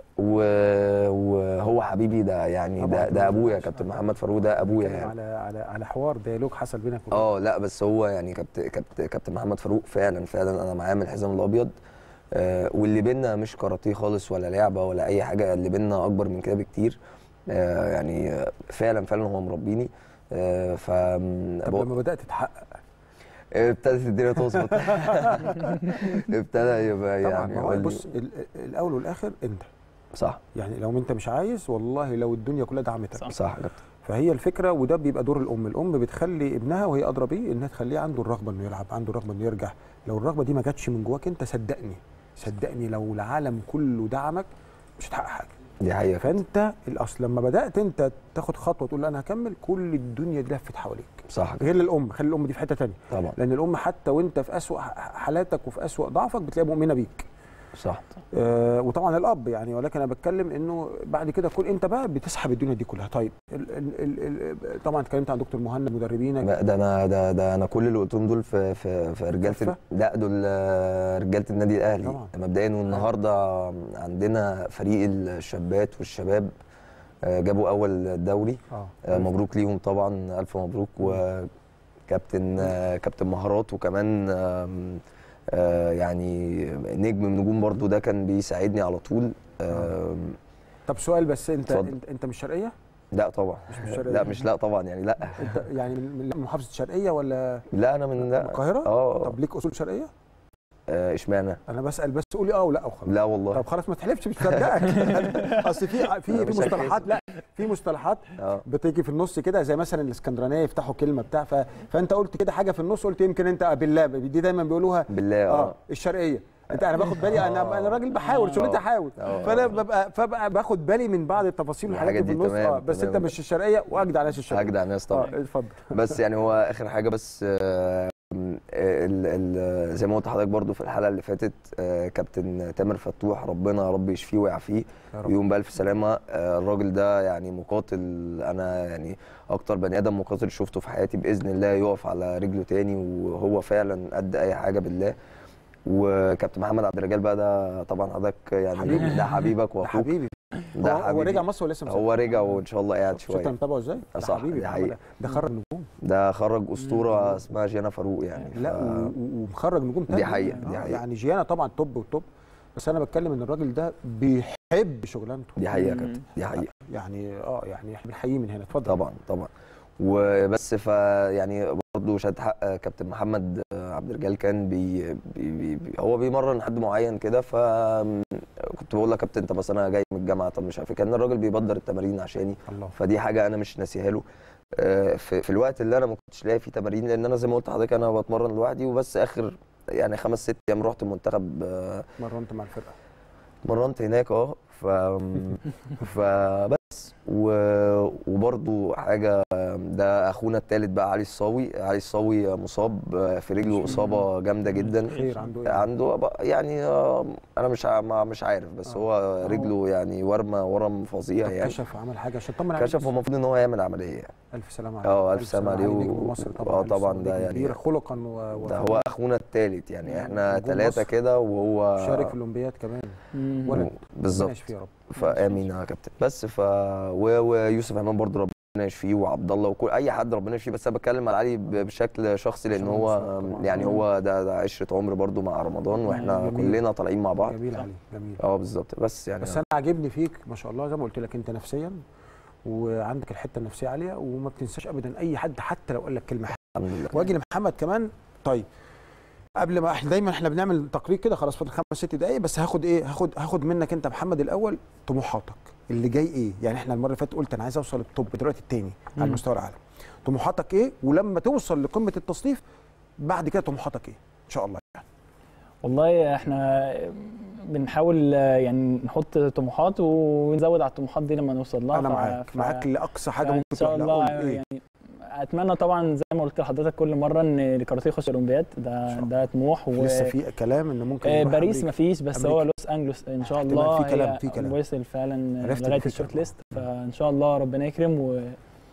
و- وهو حبيبي ده يعني طبعاً. ده, ده ابويا كابتن محمد فاروق ده ابويا بتكلم يعني على على على حوار ديالوج حصل بينك وبينه. اه لا بس هو يعني كابتن كابتن كابتن محمد فاروق فعلا فعلا انا معاه من الحزام الابيض آه واللي بينا مش كاراتيه خالص ولا لعبه ولا اي حاجه اللي بينا اكبر من كده بكتير آه يعني آه، فعلا فعلا هو مربيني آه ف طب لما بدات تتحقق ابتدت الدنيا تظبط ابتدى يبقى طبعا يعني ما هو يقول لي- بص ال- الاول والاخر انت صح يعني لو انت مش عايز والله لو الدنيا كلها دعمتك صح. صح يا كابتن فهي الفكره وده بيبقى دور الام الام بتخلي ابنها وهي ادرى بيه انها تخليه عنده الرغبه انه يلعب عنده الرغبه انه يرجع لو الرغبه دي ما جاتش من جواك انت صدقني صدقني لو العالم كله دعمك مش هتحقق حاجه دي حقيقه فانت الاصل لما بدات انت تاخد خطوه تقول لا انا هكمل كل الدنيا دي لفت حواليك صح كده غير الام خلي الام دي في حته تانية طبعا لان الام حتى وانت في اسوأ حالاتك وفي اسوأ ضعفك بتلاقيها مؤمنه بيك صح آه وطبعا الاب يعني ولكن انا بتكلم انه بعد كده كل انت بقى بتسحب الدنيا دي كلها طيب ال ال ال ال طبعا اتكلمت عن دكتور مهند مدربينك لا، ده انا ده ده انا كل اللي قلتهم دول في في في رجاله كفة؟ لا دول آه، رجاله النادي الاهلي طبعا. مبدئيا والنهارده عندنا فريق الشابات والشباب آه، جابوا اول دوري اه آه، مبروك ليهم طبعا الف مبروك وكابتن آه، كابتن مهارات وكمان آم، آه، يعني نجم من نجوم برضو ده كان بيساعدني على طول آم، طب سؤال بس انت اتفضل. انت, انت مش شرقيه لا طبعا مش من الشرقية. لا مش لا طبعا يعني لا انت يعني من من محافظه الشرقيه ولا لا انا من من لا القاهره اه طب ليك اصول شرقيه آه، اشمعنى انا بسال بس قولي اه ولا وخلاص لا والله طب خلاص ما تحلفش مش مصدقك اصل في في أنا في مش مصطلحات لا في مصطلحات اه بتيجي في النص كده زي مثلا الاسكندرانيه يفتحوا كلمه بتاع ف... فانت قلت كده حاجه في النص قلت يمكن انت بالله دي دايما بيقولوها بالله اه اه الشرقيه انت انا باخد بالي انا انا راجل بحاول شغلتي آه. احاول آه. فانا ببقى فبقى باخد بالي من بعض التفاصيل والحاجات الحاجات اللي في دي النص تمام، اه بس تمام. انت مش الشرقيه واجدع ناس الشرقيه اجدع ناس طبعا اه اتفضل بس يعني هو اخر حاجه بس آه، ال ال زي ما قلت لحضرتك برضو في الحلقه اللي فاتت آه، كابتن تامر فتوح ربنا يا رب يشفيه ويعافيه يا رب. ويقوم بالف سلامه آه، الراجل ده يعني مقاتل انا يعني اكتر بني ادم مقاتل شفته في حياتي باذن الله يقف على رجله تاني وهو فعلا قد اي حاجه بالله وكابتن محمد عبد الرجال بقى ده طبعا حضرتك يعني حبيبي. ده حبيبك ده واخوك حبيبي ده هو, هو حبيبي رجع مصر ولا لسه مسافر؟ هو رجع وان شاء الله قاعد شفت انت شويه متابعه ازاي؟ ده صح، حبيبي دي ده حقيقة. ده خرج نجوم ده خرج اسطوره اسمها جيانا فاروق يعني لا ف- و- و- ومخرج نجوم دي تانية حقيقة، دي آه، حقيقة. يعني جيانا طبعا توب وتوب بس انا بتكلم ان الراجل ده بيحب شغلانته دي حقيقه يا مم. كابتن دي حقيقه يعني اه يعني احنا بنحييه من هنا اتفضل طبعا طبعا وبس ف يعني برضه شهاده حق كابتن محمد عبد الرجال كان بي بي بي بي هو بيمرن حد معين كده ف كنت بقول له يا كابتن طب بس انا جاي من الجامعه طب مش عارف إيه. كان الراجل بيبدر التمارين عشاني الله فدي حاجه انا مش ناسيها له آه، في, في الوقت اللي انا ما كنتش لاقي فيه تمارين لان انا زي ما قلت لحضرتك انا بتمرن لوحدي وبس اخر يعني خمس ست ايام رحت المنتخب آه، مرنت مع الفرقه اتمرنت هناك اه ف فبس و... وبرضو حاجه ده اخونا الثالث بقى علي الصاوي علي الصاوي مصاب في رجله اصابه جامده جدا خير عنده ايه؟ عنده بقى- يعني آه، انا مش ع- ما- مش عارف بس آه. هو رجله يعني ورمه ورم فظيع طب يعني كشف عمل حاجه عشان طمن عليه كشف هو المفروض ان هو يعمل عمليه يعني الف سلامه عليه اه، ألف سلامة عليه نجم و- مصر اه، طبعا علي طبعا الصاوي ده نجم يعني- كبير خلقا و... ده و- هو اخونا الثالث يعني احنا نجوم ثلاثه مصر. كده وهو شارك في الاولمبياد كمان مم. ولد. بالظبط ماشي يا رب فامين يا كابتن بس ف و- ويوسف امام برضه ربنا يشفيه وعبد الله وكل اي حد ربنا يشفيه بس انا بتكلم على علي ب- بشكل شخصي لان عشان هو مصاب طبعاً. يعني هو ده, ده عشره عمر برضه مع رمضان واحنا جميل. كلنا طالعين مع بعض جميل علي جميل اه بالظبط بس يعني بس انا عاجبني فيك ما شاء الله زي ما قلت لك انت نفسيا وعندك الحته النفسيه عاليه وما بتنساش ابدا اي حد حتى لو قال لك كلمه حلوه الحمد لله واجي لمحمد كمان طيب قبل ما احنا دايما احنا بنعمل تقرير كده خلاص فاضل خمس ست دقايق بس هاخد ايه هاخد هاخد منك انت محمد الاول طموحاتك اللي جاي ايه يعني احنا المره اللي فاتت قلت انا عايز اوصل التوب دلوقتي التاني على مم. مستوى العالم طموحاتك ايه ولما توصل لقمه التصنيف بعد كده طموحاتك ايه ان شاء الله والله احنا بنحاول آه، يعني نحط طموحات ونزود على الطموحات دي لما نوصل لها انا ف- معاك ف- معاك لاقصى حاجه فان ممكن شاء تروح لها. الله قول ايه يعني اتمنى طبعا زي ما قلت لحضرتك كل مره ان الكاراتيه يخش الاولمبياد إن ده شاء الله. ده طموح و لسه في كلام ان ممكن آه، يروح باريس أمريكا. مفيش بس أمريكا. هو لوس انجلوس ان شاء احتمال، الله في كلام- هي في كلام. وصل فعلا عرفت لغايه الفكرة. الشورت ليست فان شاء الله ربنا يكرم و...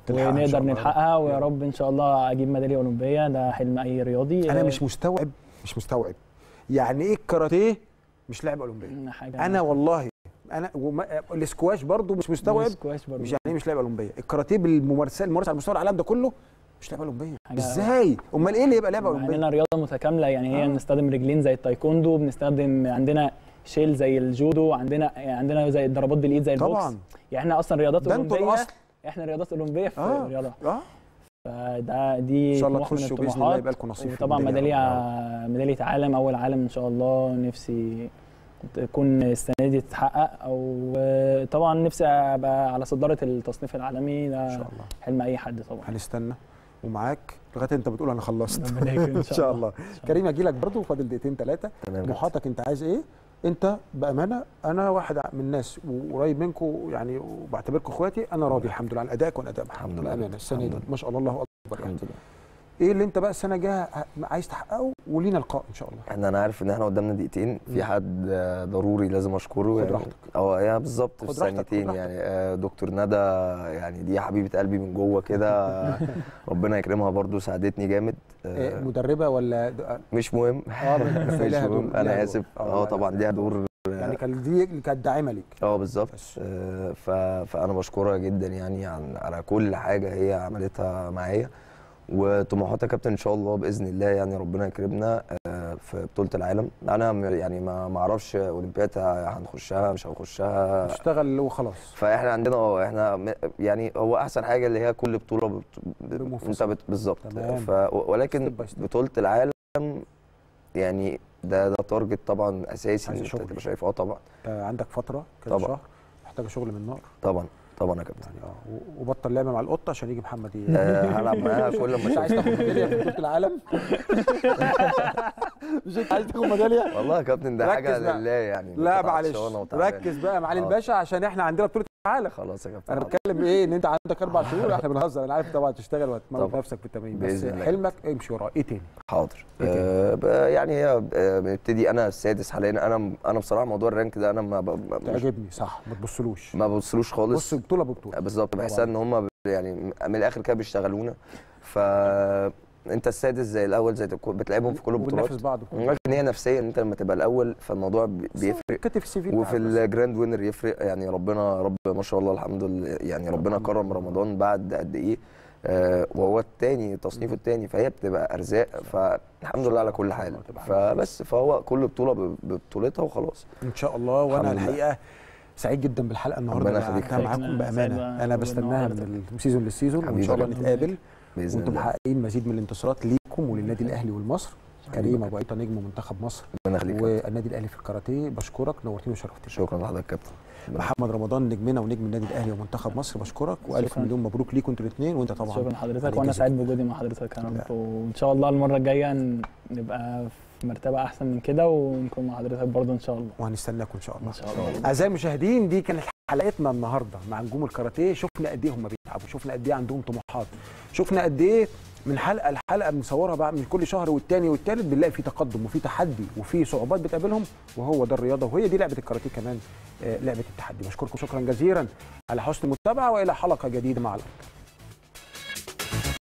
تلحقها إن شاء ونقدر الله. نلحقها ويا رب ان شاء الله اجيب ميداليه اولمبيه ده حلم اي رياضي انا آه، مش مستوعب مش مستوعب يعني ايه الكاراتيه مش لعبه اولمبيه حاجه انا والله انا وما... الاسكواش برضو مش مستوعب سكواش برضه مش يعني ايه مش لعبه اولمبيه الكاراتيه بالممارسه الممارسه على مستوى العالم ده كله مش لعبه اولمبيه حاجة- ازاي امال ايه اللي يبقى لعبه مع اولمبيه اننا رياضه متكامله يعني هي آه. بنستخدم رجلين زي التايكوندو بنستخدم عندنا شيل زي الجودو عندنا يعني عندنا زي الضربات بالايد زي البوكس طبعا يعني احنا اصلا رياضات ده انتوا اولمبيه الاصل احنا رياضات اولمبيه في آه. الرياضه اه فده دي ان شاء الله طموح من تخشوا باذن الله الطموحات. يبقى لكم نصيب في وطبعا الميدالية. ميداليه ميداليه عالم اول عالم ان شاء الله نفسي تكون السنه دي تتحقق او طبعا نفسي ابقى على صداره التصنيف العالمي ان ده شاء الله حلم اي حد طبعا هنستنى ومعاك لغايه انت بتقول انا خلصت ربنا يكرم ان شاء الله كريم اجي لك برضه فاضل دقيقتين ثلاثه تمام طموحاتك انت عايز ايه انت بامانه انا واحد من الناس وقريب منكم يعني وبعتبركم اخواتي انا راضي الحمد لله عن ادائك وعن اداء محمد الحمد لله. بامانه السنه الحمد دي لله. ما شاء الله الله اكبر يعني الحمد لله ايه اللي انت بقى السنه الجايه ه- عايز تحققه ولينا لقاء ان شاء الله احنا انا عارف ان احنا قدامنا دقيقتين مم. في حد آه، ضروري لازم اشكره خد يعني راحتك. اه يا بالظبط في خد راحتك، خد ثانيتين راحتك. يعني آه، دكتور ندى يعني دي حبيبه قلبي من جوه كده ربنا يكرمها برضو ساعدتني جامد إيه آه، مدربه ولا د- مش مهم اه بس مش لها دور مهم لها انا دور. اسف لا، اه لا، طبعا لا. ليها دور يعني كان دي اللي كانت داعمه ليك اه بالظبط بس. آه، ف- فانا بشكرها جدا يعني عن على كل حاجه هي عملتها معايا وطموحاتها يا كابتن ان شاء الله باذن الله يعني ربنا يكرمنا آه، في بطوله العالم انا م- يعني ما ما اعرفش اولمبياد هنخشها مش هنخشها اشتغل وخلاص فاحنا عندنا اه احنا م- يعني هو احسن حاجه اللي هي كل بطوله بت... ب- بمنفصل. انت بت... بالظبط تمام. ف... ولكن Step by step. بطوله العالم يعني ده ده تارجت طبعا اساسي عايز إن انت شغل. تبقى شايف اه طبعا انت عندك فتره كده طبعا. شهر محتاجه شغل من نار طبعا طبعا يا كابتن يعني اه و- وبطل لعبه مع القطه عشان يجي محمد ي- آه، هلعب معاها كل ما مش عايز اشوف تاخد ميداليه في بطوله العالم مش انت عايز تاخد ميداليه والله يا كابتن ده حاجه ركز بقى. لله يعني لا قطعة معلش شغلة وتعبان. ركز بقى يا معالي آه. الباشا عشان احنا عندنا بطوله العالم خلاص يا كابتن انا حاضر. بتكلم ايه ان انت عندك اربع شهور احنا بنهزر انا عارف طبعا تشتغل وتموت طبعا. نفسك في التمرين بس بإذن الله. حلمك امشي وراه ايه تاني حاضر إيه تاني؟ آه ب- يعني هي آه، بنبتدي انا السادس حاليا انا انا بصراحه موضوع الرانك ده انا ما ب- ما- مش- تعجبني صح ما تبصلوش ما ببصلوش خالص بص بطوله ببطوله بالظبط طبعاً. بحسها ان هم يعني من الاخر كده بيشتغلونا ف انت السادس زي الاول زي الكو- بتلعبهم في كل البطولات وننافس بعض في كل- ولكن هي نفسيا انت لما تبقى الاول فالموضوع بي- بيفرق كتف السي في وفي بتاعك بس. الجراند وينر يفرق يعني ربنا رب ما شاء الله الحمد لله يعني ربنا كرم رمضان بعد قد ايه آه وهو الثاني تصنيفه الثاني فهي بتبقى ارزاق فالحمد لله على كل حال تبقى حاجة فبس فهو كل بطوله ب- ببطولتها وخلاص ان شاء الله وانا الحمد لله. الحقيقه سعيد جدا بالحلقه النهارده ربنا اللي يخليك. قعدتها معاكم سعيد بامانه بقى انا ربنا بستناها يعوضك. من السيزون للسيزون وان حبيبي شاء الله ربنا نتقابل باذن وانتم الله محققين مزيد من الانتصارات ليكم وللنادي الاهلي والمصر كريم ابو عيطه نجم منتخب مصر ربنا يخليك يا كابتن. والنادي الاهلي في الكاراتيه بشكرك نورتني وشرفتني شكرا لحضرتك يا كابتن محمد رمضان نجمنا ونجم النادي الاهلي ومنتخب مصر بشكرك والف شكراً. مليون مبروك ليكم انتوا الاثنين وانت طبعا شكرا لحضرتك عليك وانا جزيلا. سعيد بوجودي مع حضرتك يا لا. رب وان شاء الله المره الجايه ن- نبقى في مرتبه احسن من كده ونكون مع حضرتك برضه ان شاء الله وهنستناكم ان شاء الله ان شاء الله اعزائي المشاهدين دي كانت حلقتنا النهارده مع نجوم الكاراتيه شفنا قد ايه هم بيتعبوا شفنا قد ايه عندهم طموحات شفنا قد ايه من حلقه لحلقه بنصورها بقى من كل شهر والتاني والتالت بنلاقي في تقدم وفي تحدي وفي صعوبات بتقابلهم وهو ده الرياضه وهي دي لعبه الكاراتيه كمان آه، لعبه التحدي بشكركم شكرا جزيلا على حسن المتابعه والى حلقه جديده مع الأبطال